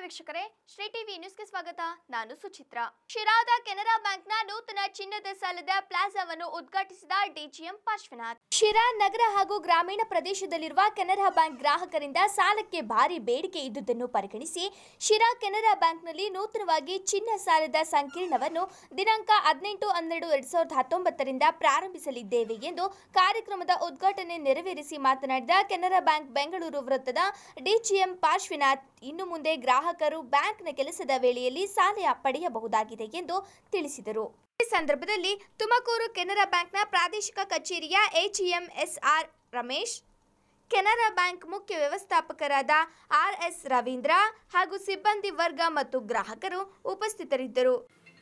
ವೀಕ್ಷಕರೇ ಶ್ರೀ ಟಿವಿ ನ್ಯೂಸ್ಗೆ ಸ್ವಾಗತ ನಾನು ಸುಚಿತ್ರಾ ಶಿರಾದ ಕೆನರಾ ಬ್ಯಾಂಕ್ನ ನೂತನ ಚಿನ್ನದ ಸಾಲದ ಪ್ಲಾಜಾವನ್ನು ಉದ್ಘಾಟಿಸಿದ ಡಿಜಿಎಂ ಪಾರ್ಶ್ವನಾಥ್ ಶಿರಾ ನಗರ ಹಾಗೂ ಗ್ರಾಮೀಣ ಪ್ರದೇಶದಲ್ಲಿರುವ ಕೆನರಾ ಬ್ಯಾಂಕ್ ಗ್ರಾಹಕರಿಂದ ಸಾಲಕ್ಕೆ ಭಾರಿ ಬೇಡಿಕೆ ಇದ್ದುದನ್ನು ಪರಿಗಣಿಸಿ ಶಿರಾ ಕೆನರಾ ಬ್ಯಾಂಕ್ನಲ್ಲಿ ನೂತನವಾಗಿ ಚಿನ್ನ ಸಾಲದ ಸಂಕೀರ್ಣವನ್ನು ದಿನಾಂಕ ಹದಿನೆಂಟು ಹನ್ನೆರಡು ಎರಡ್ ಸಾವಿರದ ಹತ್ತೊಂಬತ್ತರಿಂದ ಪ್ರಾರಂಭಿಸಲಿದ್ದೇವೆ ಎಂದು ಕಾರ್ಯಕ್ರಮದ ಉದ್ಘಾಟನೆ ನೆರವೇರಿಸಿ ಮಾತನಾಡಿದ ಕೆನರಾ ಬ್ಯಾಂಕ್ ಬೆಂಗಳೂರು ವೃತ್ತದ ಡಿಜಿಎಂ ಪಾರ್ಶ್ವನಾಥ್ ಇನ್ನು ಮುಂದೆ ಗ್ರಾಹಕರು ಬ್ಯಾಂಕ್ನ ಕೆಲಸದ ವೇಳೆಯಲ್ಲಿ ಸಾಲ ಪಡೆಯಬಹುದಾಗಿದೆ ಎಂದು ತಿಳಿಸಿದರು ಈ ಸಂದರ್ಭದಲ್ಲಿ ತುಮಕೂರು ಕೆನರಾ ಬ್ಯಾಂಕ್ನ ಪ್ರಾದೇಶಿಕ ಕಚೇರಿಯ AGM S R Ramesh Canara Bank ಮುಖ್ಯ ವ್ಯವಸ್ಥಾಪಕರಾದ ಆರ್ ಎಸ್ ರವೀಂದ್ರ ಹಾಗೂ ಸಿಬ್ಬಂದಿ ವರ್ಗ ಮತ್ತು ಗ್ರಾಹಕರು ಉಪಸ್ಥಿತರಿದ್ದರು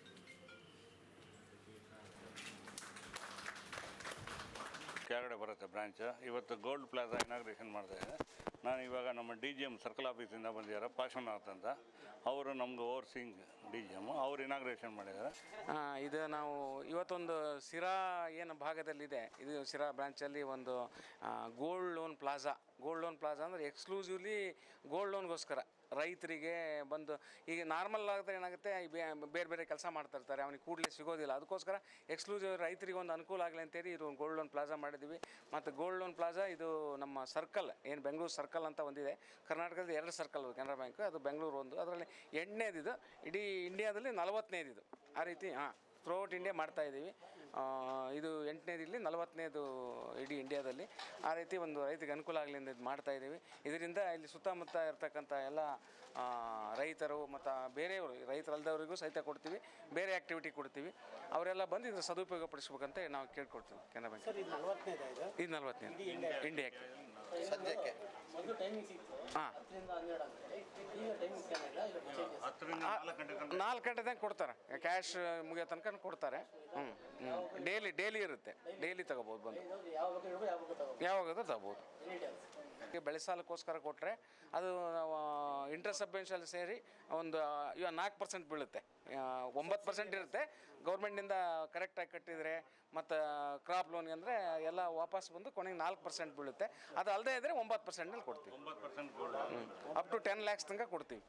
ಕೆಳಗಡೆ ಬರುತ್ತೆ ಬ್ರಾಂಚ್ ಇವತ್ತು ಗೋಲ್ಡ್ ಪ್ಲಾಜಾ ಇನಾಗ್ರೇಷನ್ ಮಾಡ್ತಾ ಇದೆ ನಾನು ಇವಾಗ ನಮ್ಮ ಡಿ ಜಿ ಎಮ್ ಸರ್ಕಲ್ ಆಫೀಸಿಂದ ಬಂದಿದ್ದಾರೆ ಪಾರ್ಶ್ವನಾಥ್ ಅಂತ ಅವರು ನಮ್ಗೆ ಓವರ್ಸಿಂಗ್ ಡಿ ಜಿ ಎಮ್ ಅವ್ರು ಇನಾಗ್ರೇಷನ್ ಮಾಡಿದ್ದಾರೆ ಆ, ಇದು ನಾವು ಇವತ್ತೊಂದು ಸಿರಾ ಏನು ಭಾಗದಲ್ಲಿದೆ ಇದು ಸಿರಾ ಬ್ರಾಂಚಲ್ಲಿ ಒಂದು gold loan plaza gold loan plaza ಅಂದರೆ ಎಕ್ಸ್ಕ್ಲೂಸಿವ್ಲಿ ಗೋಲ್ಡ್ ಲೋನ್ಗೋಸ್ಕರ ರೈತರಿಗೆ ಬಂದು ಈಗ ನಾರ್ಮಲ್ ಆಗಿದ್ರೆ ಏನಾಗುತ್ತೆ ಈ ಬೇ- ಬೇರೆ ಬೇರೆ ಕೆಲಸ ಮಾಡ್ತಾ ಇರ್ತಾರೆ ಅವನಿಗೆ ಕೂಡಲೇ ಸಿಗೋದಿಲ್ಲ ಅದಕ್ಕೋಸ್ಕರ ಎಕ್ಸ್ಕ್ಲೂಸಿವ್ ರೈತರಿಗೆ ಒಂದು ಅನುಕೂಲ ಆಗಲಿ ಅಂತೇಳಿ ಇದು ಗೋಲ್ಡ್ ಲೋನ್ ಪ್ಲಾಜಾ ಮಾಡಿದ್ದೀವಿ ಮತ್ತು ಗೋಲ್ಡ್ ಲೋನ್ ಪ್ಲಾಜಾ ಇದು ನಮ್ಮ ಸರ್ಕಲ್ ಏನು ಬೆಂಗಳೂರು ಸರ್ಕಲ್ ಅಂತ ಒಂದಿದೆ ಕರ್ನಾಟಕದ ಎರಡು ಸರ್ಕಲ್ ಕೆನರಾ ಬ್ಯಾಂಕ್ ಅದು ಬೆಂಗಳೂರು ಒಂದು ಅದರಲ್ಲಿ ಎಂಟನೇದಿದು ಇಡೀ ಇಂಡಿಯಾದಲ್ಲಿ ನಲವತ್ತನೇದಿದು ಆ ರೀತಿ ಹಾಂ ಥ್ರೂಔಟ್ ಇಂಡಿಯಾ ಮಾಡ್ತಾ ಇದ್ದೀವಿ ಆ, ಇದು ಎಂಟನೇದಿಲ್ಲಿ ನಲವತ್ತನೇದು ಇಡೀ ಇಂಡಿಯಾದಲ್ಲಿ ಆ ರೀತಿ ಒಂದು ರೈತರಿಗೆ ಅನುಕೂಲ ಆಗಲಿ ಅಂತ ಇದು ಮಾಡ್ತಾ ಇದ್ದೀವಿ ಇದರಿಂದ ಇಲ್ಲಿ ಸುತ್ತಮುತ್ತ ಇರ್ತಕ್ಕಂಥ ಎಲ್ಲ ಆ, ರೈತರು ಮತ್ತು ಬೇರೆಯವರು ರೈತರಲ್ದವರಿಗೂ ಸಹಿತ ಕೊಡ್ತೀವಿ ಬೇರೆ ಆ್ಯಕ್ಟಿವಿಟಿ ಕೊಡ್ತೀವಿ ಅವರೆಲ್ಲ ಬಂದು ಇದ್ರ ಸದುಪಯೋಗ ಪಡಿಸ್ಬೇಕಂತ ನಾವು ಕೇಳ್ಕೊಡ್ತೀವಿ ಕೆನರಾ ಬ್ಯಾಂಕ್ ಇದು ನಲವತ್ತನೇದ ಇದು ಇದು ನಲ್ವತ್ತನೇ ಇಂಡಿಯಾಕ್ಕೆ ಸದ್ಯಕ್ಕೆ ಮೊದಲು ಟೈಮಿಂಗ್ ಸಿಕ್ತು ಹಾಂ ಹತ್ತರಿಂದ ಹನ್ನೆರಡು ಅಂದರೆ ಈಗ ಟೈಮಿಂಗ್ ಏನಿಲ್ಲ ಈಗ ಚೇಂಜಸ್ ಹತ್ತರಿಂದ ನಾಲ್ಕು ಗಂಟೆ ತನಕ ನಾಲ್ಕು ಗಂಟೆದಾಗ ಕೊಡ್ತಾರೆ ಕ್ಯಾಶ್ ಮುಗಿಯೋ ತನಕ ಕೊಡ್ತಾರೆ ಹ್ಞೂ ಹ್ಞೂ ಡೈಲಿ ಡೈಲಿ ಇರುತ್ತೆ ಡೈಲಿ ತಗೋಬೋದು ಬಂದು ಯಾವ ಬಗ್ಗೆ ಇಡಬೇಕು ಯಾವ ಬಗ್ಗೆ ತಗೋಬೇಕು ಯಾವಾಗಾದ್ರೂ ತಗೋಬೋದು ಎನಿ ಟೈಮ್ಸ್ ಈಗ ಬೆಳೆ ಸಾಲಕ್ಕೋಸ್ಕರ ಕೊಟ್ಟರೆ ಅದು ನಾವು ಇಂಟ್ರೆಸ್ಟ್ ಸಬ್ವೆನ್ಷನ್ ಸೇರಿ ಒಂದು ಇವಾಗ ನಾಲ್ಕು ಪರ್ಸೆಂಟ್ ಬೀಳುತ್ತೆ ಆ, ಒಂಬತ್ತು ಪರ್ಸೆಂಟ್ ಇರುತ್ತೆ ಗೌರ್ಮೆಂಟಿಂದ ಕರೆಕ್ಟಾಗಿ ಕಟ್ಟಿದರೆ ಮತ್ತು ಕ್ರಾಪ್ ಲೋನ್ಗೆ ಅಂದರೆ ಎಲ್ಲ ವಾಪಸ್ ಬಂದು ಕೊನೆಗೆ ನಾಲ್ಕು ಪರ್ಸೆಂಟ್ ಬೀಳುತ್ತೆ ಅದು ಅಲ್ಲದೆ ಇದ್ದರೆ ಒಂಬತ್ತು ಪರ್ಸೆಂಟ್ನಲ್ಲಿ ಕೊಡ್ತೀವಿ ಒಂಬತ್ತು percent gold up to ten lakhs ತನಕ ಕೊಡ್ತೀವಿ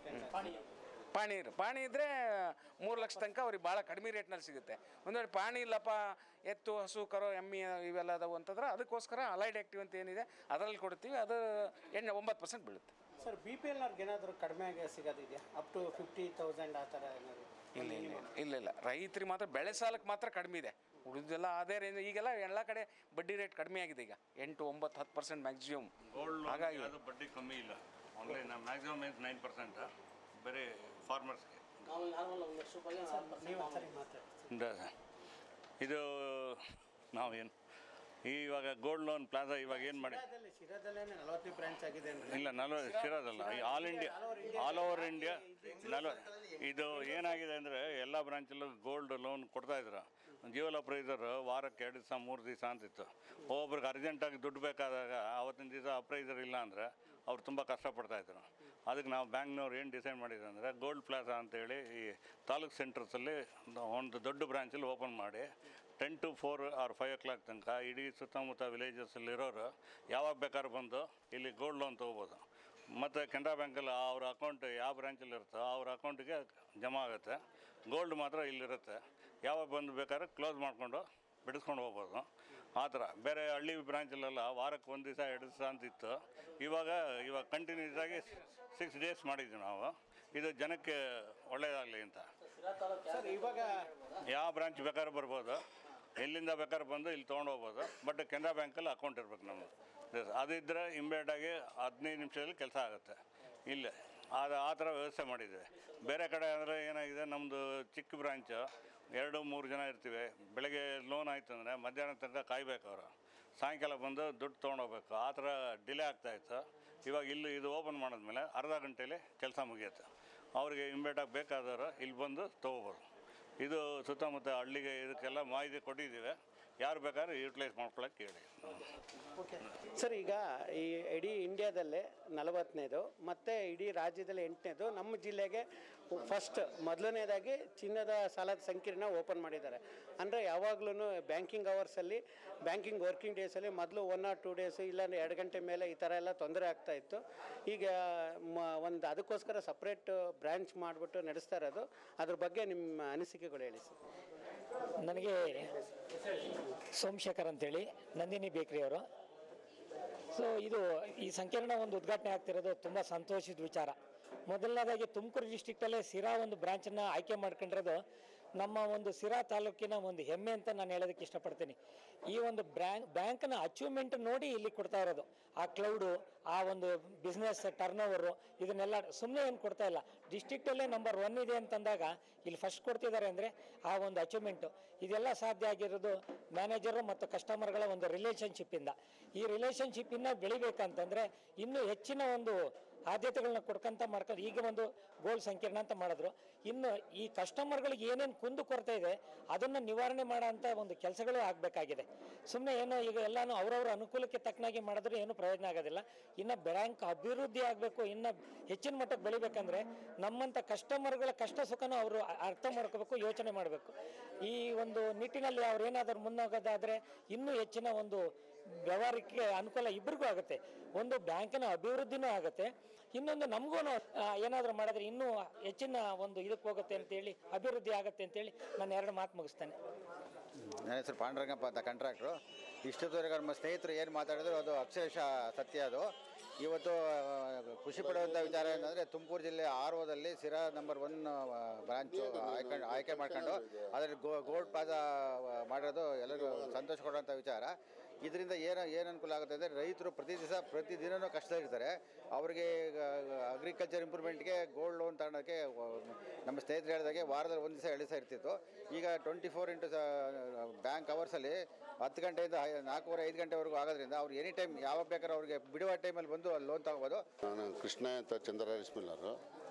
ಪಾಣಿ ಇರು ಪಾಣಿ ಇದ್ದರೆ ಮೂರು ಲಕ್ಷ ತನಕ ಅವ್ರಿಗೆ ಭಾಳ ಕಡಿಮೆ ರೇಟ್ನಲ್ಲಿ ಸಿಗುತ್ತೆ ಒಂದು ವೇಳೆ ಪಾಣಿ ಇಲ್ಲಪ್ಪ ಎತ್ತು ಹಸು ಕರೋ ಎಮ್ಮಿ ಇವೆಲ್ಲ ಅದಾವು ಅಂತಂದ್ರೆ ಅದಕ್ಕೋಸ್ಕರ ಅಲೈಡ್ ಆ್ಯಕ್ಟಿವ್ ಅಂತ ಏನಿದೆ ಅದರಲ್ಲಿ ಕೊಡ್ತೀವಿ ಅದು ಎಣ್ಣೆ ಒಂಬತ್ತು ಪರ್ಸೆಂಟ್ ಬೀಳುತ್ತೆ ಸರ್ ಬಿ ಪಿ ಎಲ್ನವ್ರಿಗೆ ಏನಾದರೂ ಕಡಿಮೆ ಆಗಿ ಸಿಗೋದಿದೆಯಾ ಅಪ್ ಟು ಫಿಫ್ಟಿ ತೌಸಂಡ್ ಆ ಥರ ಏನಾದ್ರು ಇಲ್ಲ ಇಲ್ಲ ಇಲ್ಲ ಇಲ್ಲ ರೈತರಿಗೆ ಮಾತ್ರ ಬೆಳೆ ಸಾಲಕ್ಕೆ ಮಾತ್ರ ಕಡಿಮೆ ಇದೆ ಉಳಿದೆಲ್ಲ ಅದೇ ರೇಂಜ್ ಈಗೆಲ್ಲ ಎಲ್ಲ ಕಡೆ ಬಡ್ಡಿ ರೇಟ್ ಕಡಿಮೆ ಆಗಿದೆ ಈಗ ಎಂಟು ಒಂಬತ್ತು ಹತ್ತು ಪರ್ಸೆಂಟ್ ಮ್ಯಾಕ್ಸಿಮಮ್ ಗೋಲ್ಡ್ ಹಾಗಾಗಿ ಅದು ಬಡ್ಡಿ ಕಮ್ಮಿ ಇಲ್ಲ ಓನ್ಲಿ ನಮ್ಮ ಮ್ಯಾಕ್ಸಿಮಮ್ ಇಸ್ ನೈನ್ ಪರ್ಸೆಂಟ್ ಬರೀ ಫಾರ್ಮರ್ಸ್ಗೆ ನೀವು ಒಂದ್ಸರಿ ಮಾತಾಡಿ ಇದು ನಾವೇನು ಇವಾಗ ಗೋಲ್ಡ್ ಲೋನ್ ಪ್ಲಾಜಾ ಇವಾಗ ಏನು ಮಾಡಿ ಶಿರಾದಲ್ಲಿ ಶಿರಾದಲ್ಲೇ ನಲವತ್ತನೇ ಬ್ರಾಂಚ್ ಆಗಿದೆ ಅಂದ್ರೆ ಇಲ್ಲ ನಲ್ವ ಶಿರೋದಲ್ಲ all India all over India ನಲ್ವ ಇದು ಏನಾಗಿದೆ ಅಂದರೆ ಎಲ್ಲ ಬ್ರಾಂಚಲ್ಲೂ ಗೋಲ್ಡ್ ಲೋನ್ ಕೊಡ್ತಾ ಇದ್ರು ಜೀವಲ ಅಪ್ರೈಸರ್ ವಾರಕ್ಕೆ ಎರಡು ದಿವಸ ಮೂರು ದಿವಸ ಅಂತಿತ್ತು ಒಬ್ಬೊಬ್ರಿಗೆ ಅರ್ಜೆಂಟಾಗಿ ದುಡ್ಡು ಬೇಕಾದಾಗ ಆವತ್ತಿನ ದಿವಸ ಅಪ್ರೈಸರ್ ಇಲ್ಲ ಅಂದರೆ ಅವ್ರು ತುಂಬ ಕಷ್ಟಪಡ್ತಾ ಇದ್ರು ಅದಕ್ಕೆ ನಾವು ಬ್ಯಾಂಕ್ನವ್ರು ಏನು ಡಿಸೈಡ್ ಮಾಡಿದ್ರು ಅಂದರೆ ಗೋಲ್ಡ್ ಪ್ಲಾಜಾ ಅಂತೇಳಿ ಈ ತಾಲೂಕ್ ಸೆಂಟರ್ಸಲ್ಲಿ ಒಂದು ದೊಡ್ಡ ಬ್ರಾಂಚಲ್ಲಿ ಓಪನ್ ಮಾಡಿ ten to four or five o'clock ತನಕ ಇಡೀ ಸುತ್ತಮುತ್ತ ವಿಲೇಜಸ್ಸಲ್ಲಿರೋರು ಯಾವಾಗ ಬೇಕಾದ್ರೂ ಬಂದು ಇಲ್ಲಿ ಗೋಲ್ಡ್ ಲೋನ್ ತೊಗೋಬೋದು ಮತ್ತು ಕೆನರಾ ಬ್ಯಾಂಕಲ್ಲಿ ಅವ್ರ ಅಕೌಂಟ್ ಯಾವ ಬ್ರಾಂಚಲ್ಲಿ ಇರುತ್ತೋ ಅವ್ರ ಅಕೌಂಟಿಗೆ ಜಮಾ ಆಗುತ್ತೆ ಗೋಲ್ಡ್ ಮಾತ್ರ ಇಲ್ಲಿರುತ್ತೆ ಯಾವಾಗ ಬಂದು ಬೇಕಾದ್ರೆ ಕ್ಲೋಸ್ ಮಾಡಿಕೊಂಡು ಬಿಡಿಸ್ಕೊಂಡು ಹೋಗ್ಬೋದು ಆ ಥರ ಬೇರೆ ಹಳ್ಳಿ ಬ್ರಾಂಚಲ್ಲೆಲ್ಲ ವಾರಕ್ಕೆ ಒಂದು ದಿವಸ ಎರಡು ದಿವಸ ಅಂತಿತ್ತು ಇವಾಗ ಇವಾಗ ಕಂಟಿನ್ಯೂಸ್ ಆಗಿ ಸಿಕ್ಸ್ ಡೇಸ್ ಮಾಡಿದ್ವಿ ನಾವು ಇದು ಜನಕ್ಕೆ ಒಳ್ಳೆಯದಾಗಲಿ ಅಂತ ಸರ್ ಇವಾಗ ಯಾವ ಬ್ರಾಂಚ್ ಬೇಕಾದ್ರೂ ಬರ್ಬೋದು ಎಲ್ಲಿಂದ ಬೇಕಾದ್ರೂ ಬಂದು ಇಲ್ಲಿ ತೊಗೊಂಡು ಹೋಗ್ಬೋದು ಬಟ್ ಕೆನರಾ ಬ್ಯಾಂಕಲ್ಲಿ ಅಕೌಂಟ್ ಇರ್ಬೇಕು ನಮ್ಮದು ಅದಿದ್ದರೆ ಇಮ್ಮಿಡಿಯೇಟಾಗಿ ಹದಿನೈದು ನಿಮಿಷದಲ್ಲಿ ಕೆಲಸ ಆಗುತ್ತೆ ಇಲ್ಲೇ ಅದು ಆ ಥರ ವ್ಯವಸ್ಥೆ ಮಾಡಿದ್ದೇವೆ ಬೇರೆ ಕಡೆ ಅಂದರೆ ಏನಾಗಿದೆ ನಮ್ಮದು ಚಿಕ್ಕ ಬ್ರಾಂಚು ಎರಡು ಮೂರು ಜನ ಇರ್ತೀವಿ ಬೆಳಗ್ಗೆ ಲೋನ್ ಆಯಿತು ಅಂದರೆ ಮಧ್ಯಾಹ್ನ ತನಕ ಕಾಯ್ಬೇಕು ಅವರು ಸಾಯಂಕಾಲ ಬಂದು ದುಡ್ಡು ತೊಗೊಂಡೋಗ್ಬೇಕು ಆ ಥರ ಡಿಲೇ ಆಗ್ತಾಯಿತ್ತು ಇವಾಗ ಇಲ್ಲಿ ಇದು ಓಪನ್ ಮಾಡಿದ್ಮೇಲೆ ಅರ್ಧ ಗಂಟೆಯಲ್ಲಿ ಕೆಲಸ ಮುಗಿಯುತ್ತೆ ಅವ್ರಿಗೆ ಇಮ್ಮಿಡಿಯೇಟಾಗಿ ಬೇಕಾದವರು ಇಲ್ಲಿ ಬಂದು ತೊಗೋಬೋದು ಇದು ಸುತ್ತಮುತ್ತ ಹಳ್ಳಿಗೆ ಇದಕ್ಕೆಲ್ಲ ಮಾಹಿತಿ ಕೊಟ್ಟಿದ್ದೀವಿ ಯಾರು ಬೇಕಾದ್ರೆ ಯೂಟಿಲೈಸ್ ಮಾಡ್ಕೊಳಕ್ಕೆ ಹೇಳಿ ಓಕೆ ಸರ್ ಈಗ ಈ ಇಡೀ ಇಂಡಿಯಾದಲ್ಲೇ ನಲವತ್ತನೇದು ಮತ್ತು ಇಡೀ ರಾಜ್ಯದಲ್ಲಿ ಎಂಟನೇದು ನಮ್ಮ ಜಿಲ್ಲೆಗೆ ಫಸ್ಟ್ ಮೊದಲನೇದಾಗಿ ಚಿನ್ನದ ಸಾಲದ ಸಂಕೀರ್ಣ ಓಪನ್ ಮಾಡಿದ್ದಾರೆ ಅಂದರೆ ಯಾವಾಗ್ಲೂ ಬ್ಯಾಂಕಿಂಗ್ ಅವರ್ಸಲ್ಲಿ ಬ್ಯಾಂಕಿಂಗ್ ವರ್ಕಿಂಗ್ ಡೇಸಲ್ಲಿ ಮೊದಲು ಒನ್ ಆರ್ ಟೂ ಡೇಸ್ ಇಲ್ಲಾಂದ್ರೆ ಎರಡು ಗಂಟೆ ಮೇಲೆ ಈ ಥರ ಎಲ್ಲ ತೊಂದರೆ ಆಗ್ತಾ ಇತ್ತು ಈಗ ಮ ಒಂದು ಅದಕ್ಕೋಸ್ಕರ ಸಪ್ರೇಟ್ ಬ್ರ್ಯಾಂಚ್ ಮಾಡಿಬಿಟ್ಟು ನಡೆಸ್ತಾ ಇರೋದು ಅದ್ರ ಬಗ್ಗೆ ನಿಮ್ಮ ಅನಿಸಿಕೆಗಳು ಹೇಳಿ ಸರ್ ನನಗೆ ಸೋಮಶೇಖರ್ ಅಂತೇಳಿ ನಂದಿನಿ ಬೇಕ್ರಿ ಅವರು ಸೊ ಇದು ಈ ಸಂಕೀರ್ಣ ಒಂದು ಉದ್ಘಾಟನೆ ಆಗ್ತಿರೋದು ತುಂಬ ಸಂತೋಷದ ವಿಚಾರ ಮೊದಲನೇದಾಗಿ ತುಮಕೂರು ಡಿಸ್ಟಿಕ್ಟಲ್ಲೇ ಸಿರಾ ಒಂದು ಬ್ರಾಂಚನ್ನು ಆಯ್ಕೆ ಮಾಡ್ಕೊಂಡಿರೋದು ನಮ್ಮ ಒಂದು ಸಿರಾ ತಾಲೂಕಿನ ಒಂದು ಹೆಮ್ಮೆ ಅಂತ ನಾನು ಹೇಳೋದಕ್ಕೆ ಇಷ್ಟಪಡ್ತೀನಿ ಈ ಒಂದು ಬ್ರ್ಯಾಂಕ್ ಬ್ಯಾಂಕ್ನ ಅಚೀವ್ಮೆಂಟ್ ನೋಡಿ ಇಲ್ಲಿ ಕೊಡ್ತಾ ಇರೋದು ಆ ಕ್ಲೌಡು ಆ ಒಂದು ಬಿಸ್ನೆಸ್ ಟರ್ನ್ ಓವರು ಇದನ್ನೆಲ್ಲ ಸುಮ್ಮನೆ ಏನು ಕೊಡ್ತಾ ಇಲ್ಲ ಡಿಸ್ಟಿಕ್ಟಲ್ಲೇ ನಂಬರ್ ಒನ್ ಇದೆ ಅಂತಂದಾಗ ಇಲ್ಲಿ ಫಸ್ಟ್ ಕೊಡ್ತಿದ್ದಾರೆ ಅಂದರೆ ಆ ಒಂದು ಅಚೀವ್ಮೆಂಟು ಇದೆಲ್ಲ ಸಾಧ್ಯ ಆಗಿರೋದು ಮ್ಯಾನೇಜರು ಮತ್ತು ಕಸ್ಟಮರ್ಗಳ ಒಂದು ರಿಲೇಷನ್ಶಿಪ್ಪಿಂದ ಈ ರಿಲೇಷನ್ಶಿಪ್ಪಿಂದ ಬೆಳಿಬೇಕಂತಂದರೆ ಇನ್ನೂ ಹೆಚ್ಚಿನ ಒಂದು ಆದ್ಯತೆಗಳನ್ನ ಕೊಡ್ಕೊಂತ ಮಾಡ್ಕೊಂಡು ಈಗ ಒಂದು ಗೋಲ್ಡ್ ಸಂಕೀರ್ಣ ಅಂತ ಮಾಡಿದ್ರು ಇನ್ನು ಈ ಕಸ್ಟಮರ್ಗಳಿಗೆ ಏನೇನು ಕುಂದು ಕೊರತೆ ಇದೆ ಅದನ್ನು ನಿವಾರಣೆ ಮಾಡೋ ಅಂಥ ಒಂದು ಕೆಲಸಗಳು ಆಗಬೇಕಾಗಿದೆ ಸುಮ್ಮನೆ ಏನೋ ಈಗ ಎಲ್ಲಾನು ಅವ್ರವ್ರ ಅನುಕೂಲಕ್ಕೆ ತಕ್ಕನಾಗಿ ಮಾಡಿದ್ರೆ ಏನು ಪ್ರಯೋಜನ ಆಗೋದಿಲ್ಲ ಇನ್ನು ಬ್ಯಾಂಕ್ ಅಭಿವೃದ್ಧಿ ಆಗಬೇಕು ಇನ್ನು ಹೆಚ್ಚಿನ ಮಟ್ಟಕ್ಕೆ ಬೆಳಿಬೇಕಂದ್ರೆ ನಮ್ಮಂಥ ಕಸ್ಟಮರ್ಗಳ ಕಷ್ಟ ಸುಖನೂ ಅವರು ಅರ್ಥ ಮಾಡ್ಕೋಬೇಕು ಯೋಚನೆ ಮಾಡಬೇಕು ಈ ಒಂದು ನಿಟ್ಟಿನಲ್ಲಿ ಅವ್ರು ಏನಾದರೂ ಮುನ್ನೋಗೋದಾದರೆ ಇನ್ನೂ ಹೆಚ್ಚಿನ ಒಂದು ವ್ಯವಹಾರಕ್ಕೆ ಅನುಕೂಲ ಇಬ್ಬರಿಗೂ ಆಗುತ್ತೆ ಒಂದು ಬ್ಯಾಂಕಿನ ಅಭಿವೃದ್ಧಿನೂ ಆಗುತ್ತೆ ಇನ್ನೊಂದು ನಮಗೂ ಏನಾದರೂ ಮಾಡಿದ್ರೆ ಇನ್ನೂ ಹೆಚ್ಚಿನ ಒಂದು ಇದಕ್ಕೆ ಹೋಗುತ್ತೆ ಅಂತೇಳಿ ಅಭಿವೃದ್ಧಿ ಆಗುತ್ತೆ ಅಂತೇಳಿ ನಾನು ಎರಡು ಮಾತು ಮುಗಿಸ್ತೇನೆ ನನ್ನ ಹೆಸರು ಪಾಂಡುರಂಗಪ್ಪ ಅಂತ ಕಾಂಟ್ರಾಕ್ಟ್ರು ಇಷ್ಟೊತ್ತವರೆಗೆ ನಮ್ಮ ಸ್ನೇಹಿತರು ಏನು ಮಾತಾಡಿದ್ರು ಅದು ಅಕ್ಷರಶಃ ಸತ್ಯ ಅದು ಇವತ್ತು ಆ, ಖುಷಿ ಪಡುವಂಥ ವಿಚಾರ ಏನಂದರೆ ತುಮಕೂರು ಜಿಲ್ಲೆ ಆರ್ ಒದಲ್ಲಿ ಸಿರಾ ನಂಬರ್ ಒನ್ ಬ್ರಾಂಚು ಆಯ್ಕೆ ಆಯ್ಕೆ ಮಾಡ್ಕೊಂಡು ಅದರಲ್ಲಿ ಗೋ ಗೋಲ್ಡ್ ಪಾದ ಮಾಡಿರೋದು ಎಲ್ಲರಿಗೂ ಸಂತೋಷ ಕೊಡುವಂಥ ವಿಚಾರ ಇದರಿಂದ ಏನು ಏನು ಅನುಕೂಲ ಆಗುತ್ತೆ ಅಂದರೆ ರೈತರು ಪ್ರತಿ ದಿವಸ ಪ್ರತಿದಿನವೂ ಕಷ್ಟದಲ್ಲಿರ್ತಾರೆ ಅವರಿಗೆ ಅಗ್ರಿಕಲ್ಚರ್ ಇಂಪ್ರೂವ್ಮೆಂಟ್ಗೆ ಗೋಲ್ಡ್ ಲೋನ್ ತಗೊಳೋಕ್ಕೆ ನಮ್ಮ ಸ್ನೇಹಿತರು ಹೇಳಿದಾಗೆ ವಾರದಲ್ಲಿ ಒಂದು ದಿವಸ ಎರಡು ದಿವಸ ಇರ್ತಿತ್ತು ಈಗ ಟ್ವೆಂಟಿ ಫೋರ್ ಇಂಟು ಬ್ಯಾಂಕ್ ಅವರ್ಸಲ್ಲಿ ಹತ್ತು ಗಂಟೆಯಿಂದ ಐ- ನಾಲ್ಕೂವರೆ ಐದು ಗಂಟೆವರೆಗೂ ಆಗೋದ್ರಿಂದ ಅವ್ರು ಎನಿ ಟೈಮ್ ಯಾವಾಗ ಬೇಕಾದ್ರೆ ಅವ್ರಿಗೆ ಬಿಡುವ ಟೈಮಲ್ಲಿ ಬಂದು ಅಲ್ಲಿ ಲೋನ್ ತಗೋಬೋದು ನಾನು ಕೃಷ್ಣ ಅಂತ ಚಂದ್ರ ರೈಸ್ ಮಿಲ್ಲರು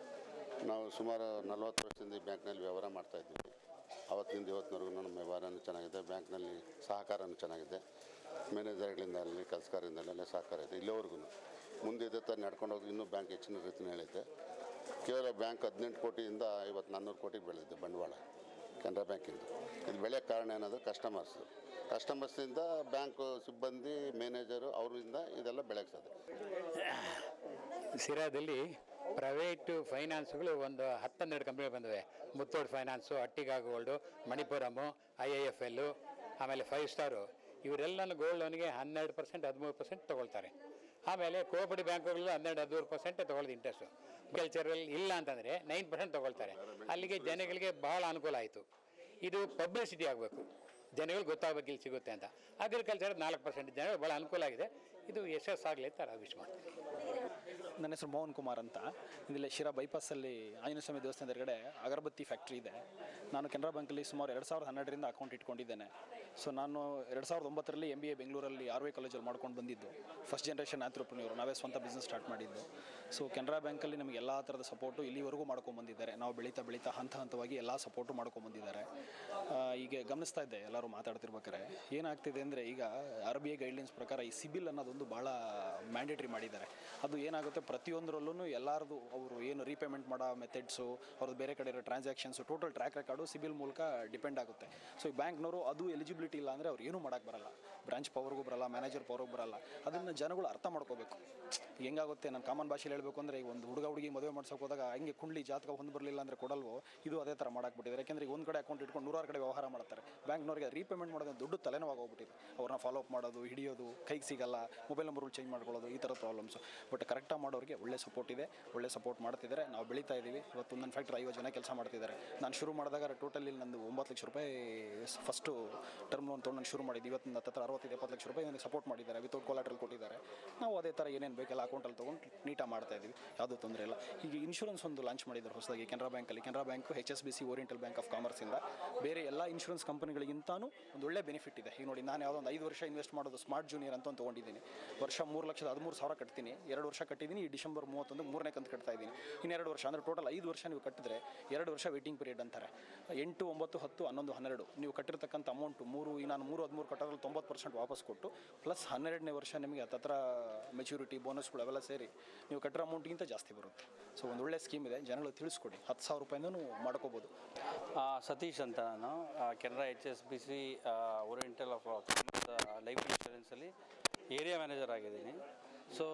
ನಾವು ಸುಮಾರು ನಲ್ವತ್ತು ವರ್ಷದಿಂದ ಈ ಬ್ಯಾಂಕ್ನಲ್ಲಿ ವ್ಯವಹಾರ ಮಾಡ್ತಾ ಇದ್ದೀವಿ ಅವತ್ತಿನಿಂದ ಇವತ್ತಿನವರೆಗೂ ನಮ್ಮ ವ್ಯವಹಾರನೂ ಚೆನ್ನಾಗಿದೆ ಬ್ಯಾಂಕ್ನಲ್ಲಿ ಸಹಕಾರನೂ ಚೆನ್ನಾಗಿದೆ ಮ್ಯಾನೇಜರ್ಗಳಿಂದ ಅಲ್ಲಿ ಕೆಲಸಗಾರರಿಂದ ಎಲ್ಲ ಸಹಕಾರ ಇದೆ ಇಲ್ಲಿವರೆಗೂ ಮುಂದೆ ಇದೇ ಥರ ನಡ್ಕೊಂಡು ಹೋಗಿ ಇನ್ನೂ ಬ್ಯಾಂಕ್ ಹೆಚ್ಚಿನ ರೀತಿಯಲ್ಲಿ ಹೇಳುತ್ತೆ ಕೇವಲ ಬ್ಯಾಂಕ್ ಹದಿನೆಂಟು ಕೋಟಿಯಿಂದ ಐವತ್ತು ನಾನ್ನೂರು ಕೋಟಿಗೆ ಬೆಳೆದಿದೆ ಬಂಡವಾಳ ಕೆನರಾ ಬ್ಯಾಂಕಿಂದ ಇದು ಬೆಳೆಯೋಕ್ಕೆ ಕಾರಣ ಏನಂದರೆ ಕಸ್ಟಮರ್ಸು ಕಸ್ಟಮರ್ಸಿಂದ ಬ್ಯಾಂಕು ಸಿಬ್ಬಂದಿ ಮ್ಯಾನೇಜರು ಅವರಿಂದ ಇದೆಲ್ಲ ಬೆಳೆಯೋಕ್ಕೆ ಸಾಧ್ಯ ಸಿರಾದಲ್ಲಿ ಪ್ರೈವೇಟು ಫೈನಾನ್ಸ್ಗಳು ಒಂದು ಹತ್ತನ್ನೆರಡು ಕಂಪ್ನಿ ಬಂದಿವೆ Muthoot Finance Attica Gold Manappuram I I F L ಆಮೇಲೆ ಫೈವ್ ಸ್ಟಾರು ಇವರೆಲ್ಲನೂ ಗೋಲ್ಡ್ ಲೋನ್ಗೆ ಹನ್ನೆರಡು ಪರ್ಸೆಂಟ್ ಹದಿಮೂರು ಪರ್ಸೆಂಟ್ ತೊಗೊಳ್ತಾರೆ ಆಮೇಲೆ ಕೋಪಡಿ ಬ್ಯಾಂಕುಗಳು ಹನ್ನೆರಡು ಹದಿಮೂರು ಪರ್ಸೆಂಟ್ ತೊಗೊಳ್ಳೋದು ಇಂಟ್ರೆಸ್ಟು ಕಲ್ಚರಲ್ಲಿ ಇಲ್ಲ ಅಂತಂದರೆ ನೈನ್ ಪರ್ಸೆಂಟ್ ತೊಗೊಳ್ತಾರೆ ಅಲ್ಲಿಗೆ ಜನಗಳಿಗೆ ಭಾಳ ಅನುಕೂಲ ಆಯಿತು ಇದು ಪಬ್ಲಿಸಿಟಿ ಆಗಬೇಕು ಜನಗಳಿಗೆ ಗೊತ್ತಾಗಬೇಕು ಇಲ್ಲಿ ಸಿಗುತ್ತೆ ಅಂತ ಅಗ್ರಿಕಲ್ಚರ್ ನಾಲ್ಕು ಪರ್ಸೆಂಟ್ ಜನಗಳಿಗೆ ಭಾಳ ಅನುಕೂಲ ಆಗಿದೆ ಇದು ಯಶಸ್ಸಾಗಲಿ ಅಂತ ವಿಶ್ ಮಾಡ್ತೀನಿ ನನ್ನ ಹೆಸರು ಮೋಹನ್ ಕುಮಾರ್ ಅಂತ ಇಲ್ಲಿ ಶಿರಾ ಬೈಪಾಸಲ್ಲಿ ಆಂಜನೇಯ ಸ್ವಾಮಿ ದೇವಸ್ಥಾನದ ಎದುರುಗಡೆ ಅಗರಬತ್ತಿ ಫ್ಯಾಕ್ಟ್ರಿ ಇದೆ ನಾನು ಕೆನರಾ ಬ್ಯಾಂಕಲ್ಲಿ ಸುಮಾರು ಎರಡು ಸಾವಿರದ ಹನ್ನೆರಡರಿಂದ ಅಕೌಂಟ್ ಇಟ್ಕೊಂಡಿದ್ದೇನೆ ಸೊ ನಾನು ಎರಡು ಸಾವಿರದ ಒಂಬತ್ತರಲ್ಲಿ ಎಮ್ ಬಿ ಎ ಬೆಂಗಳೂರಲ್ಲಿ ಆರ್ ವಿ ಕಾಲೇಜಲ್ಲಿ ಮಾಡ್ಕೊಂಡು ಬಂದಿದ್ದು ಫಸ್ಟ್ ಜನ್ರೇಷನ್ ಆಂಟ್ರಪ್ರನ್ಯೂರ್ ನಾವೇ ಸ್ವಂತ ಬಿಸ್ನೆಸ್ ಸ್ಟಾರ್ಟ್ ಮಾಡಿದ್ದು ಸೊ ಕೆನರಾ ಬ್ಯಾಂಕಲ್ಲಿ ನಮಗೆ ಎಲ್ಲ ಥರದ ಸಪೋರ್ಟು ಇಲ್ಲಿವರೆಗೂ ಮಾಡ್ಕೊಂಡು ಬಂದಿದ್ದಾರೆ ನಾವು ಬೆಳೀತಾ ಬೆಳೀತಾ ಹಂತ ಹಂತವಾಗಿ ಎಲ್ಲ ಸಪೋರ್ಟು ಮಾಡ್ಕೊಂಡು ಬಂದಿದ್ದಾರೆ ಆ, ಈಗ ಗಮನಿಸ್ತಾ ಇದ್ದೆ ಎಲ್ಲರೂ ಮಾತಾಡ್ತಿರ್ಬೇಕಾರೆ ಏನಾಗ್ತಿದೆ ಅಂದರೆ ಈಗ ಆರ್ ಬಿ ಐ ಗೈಡ್ಲೈನ್ಸ್ ಪ್ರಕಾರ ಈ ಸಿಬಿಲ್ ಅನ್ನೋದೊಂದು ಭಾಳ ಮ್ಯಾಂಡೇಟ್ರಿ ಮಾಡಿದ್ದಾರೆ ಅದು ಏನಾಗುತ್ತೆ ಪ್ರತಿಯೊಂದರಲ್ಲೂ ಎಲ್ಲರದು ಅವರು ಏನು ರೀಪೇಮೆಂಟ್ ಮಾಡೋ ಮೆಥಡ್ಸು ಅವ್ರದ್ದು ಬೇರೆ ಕಡೆ ಇರೋ transactions total track record CIBIL ಮೂಲಕ ಡಿಪೆಂಡ್ ಆಗುತ್ತೆ ಸೊ ಈ ಬ್ಯಾಂಕ್ನವರು ಅದು ಎಲಿಜಿಬಿಲಿಟಿ ಇಲ್ಲ ಅಂದರೆ ಅವ್ರು ಏನೂ ಮಾಡೋಕ್ಕೆ ಬರಲ್ಲ ಬ್ರಾಂಚ್ ಪವರ್ಗೂ ಬರಲ್ಲ ಮ್ಯಾನೇಜರ್ ಪವರ್ಗೂ ಬರಲ್ಲ ಅದನ್ನು ಜನಗಳು ಅರ್ಥ ಮಾಡ್ಕೋಬೇಕು ಹೆಂಗಾಗುತ್ತೆ ನಾನು ಕಾಮನ್ ಭಾಷೆಯಲ್ಲಿ ಹೇಳಬೇಕು ಅಂದರೆ ಈಗ ಒಂದು ಹುಡುಗ ಹುಡುಗಿ ಮದುವೆ ಮಾಡ್ಸೋಕೆ ಹೋದಾಗ ಹಂಗೆ ಕುಂಡ್ಲಿ ಜಾತಕ ಹೊಂದು ಬರಲಿಲ್ಲ ಅಂದರೆ ಕೊಡಲ್ವೋ ಇದು ಅದೇ ಥರ ಮಾಡಾಕ್ಬಿಟ್ಟಿದ್ದಾರೆ ಯಾಕೆಂದರೆ ಈಗ ಒಂದು ಕಡೆ ಅಕೌಂಟ್ ಇಟ್ಕೊಂಡು ನೂರಾರು ಕಡೆ ವ್ಯವಹಾರ ಮಾಡ್ತಾರೆ ಬ್ಯಾಂಕ್ನವ್ರಿಗೆ ರೀಪೇಮೆಂಟ್ ಮಾಡೋದು ದೊಡ್ಡ ತಲೆನೋವಾಗಿ ಹೋಗ್ಬಿಟ್ಟಿದೆ ಅವ್ರನ್ನ ಫಾಲೋ ಅಪ್ ಮಾಡೋದು ಹಿಡಿಯೋದು ಕೈಗೆ ಸಿಗಲ್ಲ ಮೊಬೈಲ್ ನಂಬರ್ಗಳು ಚೇಂಜ್ ಮಾಡ್ಕೊಳ್ಳೋದು ಈ ಥರ ಪ್ರಾಬ್ಲಮ್ಸು ಬಟ್ ಕರೆಕ್ಟಾಗಿ ಮಾಡೋರಿಗೆ ಒಳ್ಳೆ ಸಪೋರ್ಟ್ ಇದೆ ಒಳ್ಳೆ ಸಪೋರ್ಟ್ ಮಾಡ್ತಿದ್ದಾರೆ ನಾವು ಬೆಳೀತಾ ಇದ್ದೀವಿ ಇವತ್ತು ನನ್ನ ಫ್ಯಾಕ್ಟ್ರಿ ಐವತ್ತು ಜನ ಕೆಲಸ ಮಾಡ್ತಿದ್ದಾರೆ ನಾನು ಶುರು ಮಾಡಿದಾಗ ಟೋಟಲಿ ನಂದು ಒಂಬತ್ತು ಲಕ್ಷ ರೂಪಾಯಿ ಫಸ್ಟು ಟರ್ಮ್ ಲೋನ್ ತೊಗೊಂಡು ನಾನು ಶುರು ಮಾಡಿದ್ದು ಇವತ್ತು ನನ್ನ ಹತ್ರ ಅರವತ್ತೈದು ಎಪ್ಪತ್ತು ಲಕ್ಷ ರೂಪಾಯಿ ನನಗೆ ಸಪೋರ್ಟ್ ಮಾಡಿದ್ದಾರೆ ವಿತೌಟ್ ಕೊಲಾಟ್ರಲ್ ಕೊಟ್ಟಿದ್ದಾರೆ ನಾವು ಅದೇ ಥರ ಏನೇನು ಬೇಕೆಲ್ಲ ಅಕೌಂಟಲ್ಲಿ ತೊಗೊಂಡು ನೀಟಾಗಿ ಮಾಡ್ತಾ ಇದ್ದೀವಿ ಯಾವುದೂ ತೊಂದರೆ ಇಲ್ಲ ಈಗ ಇನ್ಶೂರೆನ್ಸ್ ಒಂದು ಲಾಂಚ್ ಮಾಡಿದ್ದಾರೆ ಹೊಸದಾಗಿ ಕೆನರಾ ಬ್ಯಾಂಕಲ್ಲಿ Canara Bank H S B C Oriental Bank of ಕಾಮರ್ಸಿಂದ ಬೇರೆ ಎಲ್ಲ ಇನ್ಶೂರೆನ್ಸ್ ಕಂಪನಿಗಳಿಗಿಂತಾನು ಒಂದು ಒಳ್ಳೆ ಬೆನಿಫಿಟ್ ಇದೆ ಈಗ ನೋಡಿ ನಾನು ಯಾವುದೋ ಒಂದು ಐದು ವರ್ಷ ಇನ್ವೆಸ್ಟ್ ಮಾಡೋದು ಸ್ಮಾರ್ಟ್ ಜೂನಿಯರ್ ಅಂತ ಒಂದು ತೊಗೊಂಡಿದ್ದೀನಿ ವರ್ಷ ಮೂರು ಲಕ್ಷದ ಹದಿಮೂರು ಸಾವಿರ ಕಟ್ತೀನಿ ಎರಡು ವರ್ಷ ಕಟ್ಟಿದ್ದೀನಿ ಈ ಡಿಸೆಂಬರ್ ಮೂವತ್ತೊಂದು ಮೂರನೇ ಕಂತು ಕಟ್ತಾ ಇದ್ದೀನಿ ಇನ್ನೆರಡು ವರ್ಷ ಅಂದರೆ ಟೋಟಲ್ ಐದು ವರ್ಷ ನೀವು ಕಟ್ಟಿದ್ರೆ ಎರಡು ವರ್ಷ ವೇಟಿಂಗ್ ಪೀರಿಯಡ್ ಅಂತಾರೆ ಎಂಟು ಒಂಬತ್ತು ಹತ್ತು ಹನ್ನೊಂದು ಹನ್ನೆರಡು ನೀವು ಕಟ್ಟಿರ್ತಕ್ಕಂಥ ಅಮೌಂಟು ಮೂರು ಈಗ ನಾನು ಮೂರು ಹದಿಮೂರು ಕಟ್ಟೋದ್ರಲ್ಲಿ ತೊಂಬತ್ತು ಪರ್ಸೆಂಟ್ ವಾಪಸ್ ಕೊಟ್ಟು ಪ್ಲಸ್ ಹನ್ನೆರಡನೇ ವರ್ಷ ನಿಮಗೆ ಹತ್ತತ್ರ ಮೆಚುರಿಟಿ ಬೋನಸ್ಗಳು ಅವೆಲ್ಲ ಸೇರಿ ನೀವು ಕಟ್ಟಿರೋ ಅಮೌಂಟ್ಗಿಂತ ಜಾಸ್ತಿ ಬರುತ್ತೆ ಸೊ ಒಂದು ಒಳ್ಳೆ ಸ್ಕೀಮ್ ಇದೆ ಜನಗಳು ತಿಳಿಸ್ಕೊಡಿ ಹತ್ತು ಸಾವಿರ ರೂಪಾಯಿಂದನೂ ಮಾಡ್ಕೋಬೋದು ಆ, ಸತೀಶ್ ಅಂತ ನಾನು ಆ, Canara H S B C Oriental of Life ಇನ್ಶೂರೆನ್ಸಲ್ಲಿ ಏರಿಯಾ ಮ್ಯಾನೇಜರ್ ಆಗಿದ್ದೀನಿ ಸೊ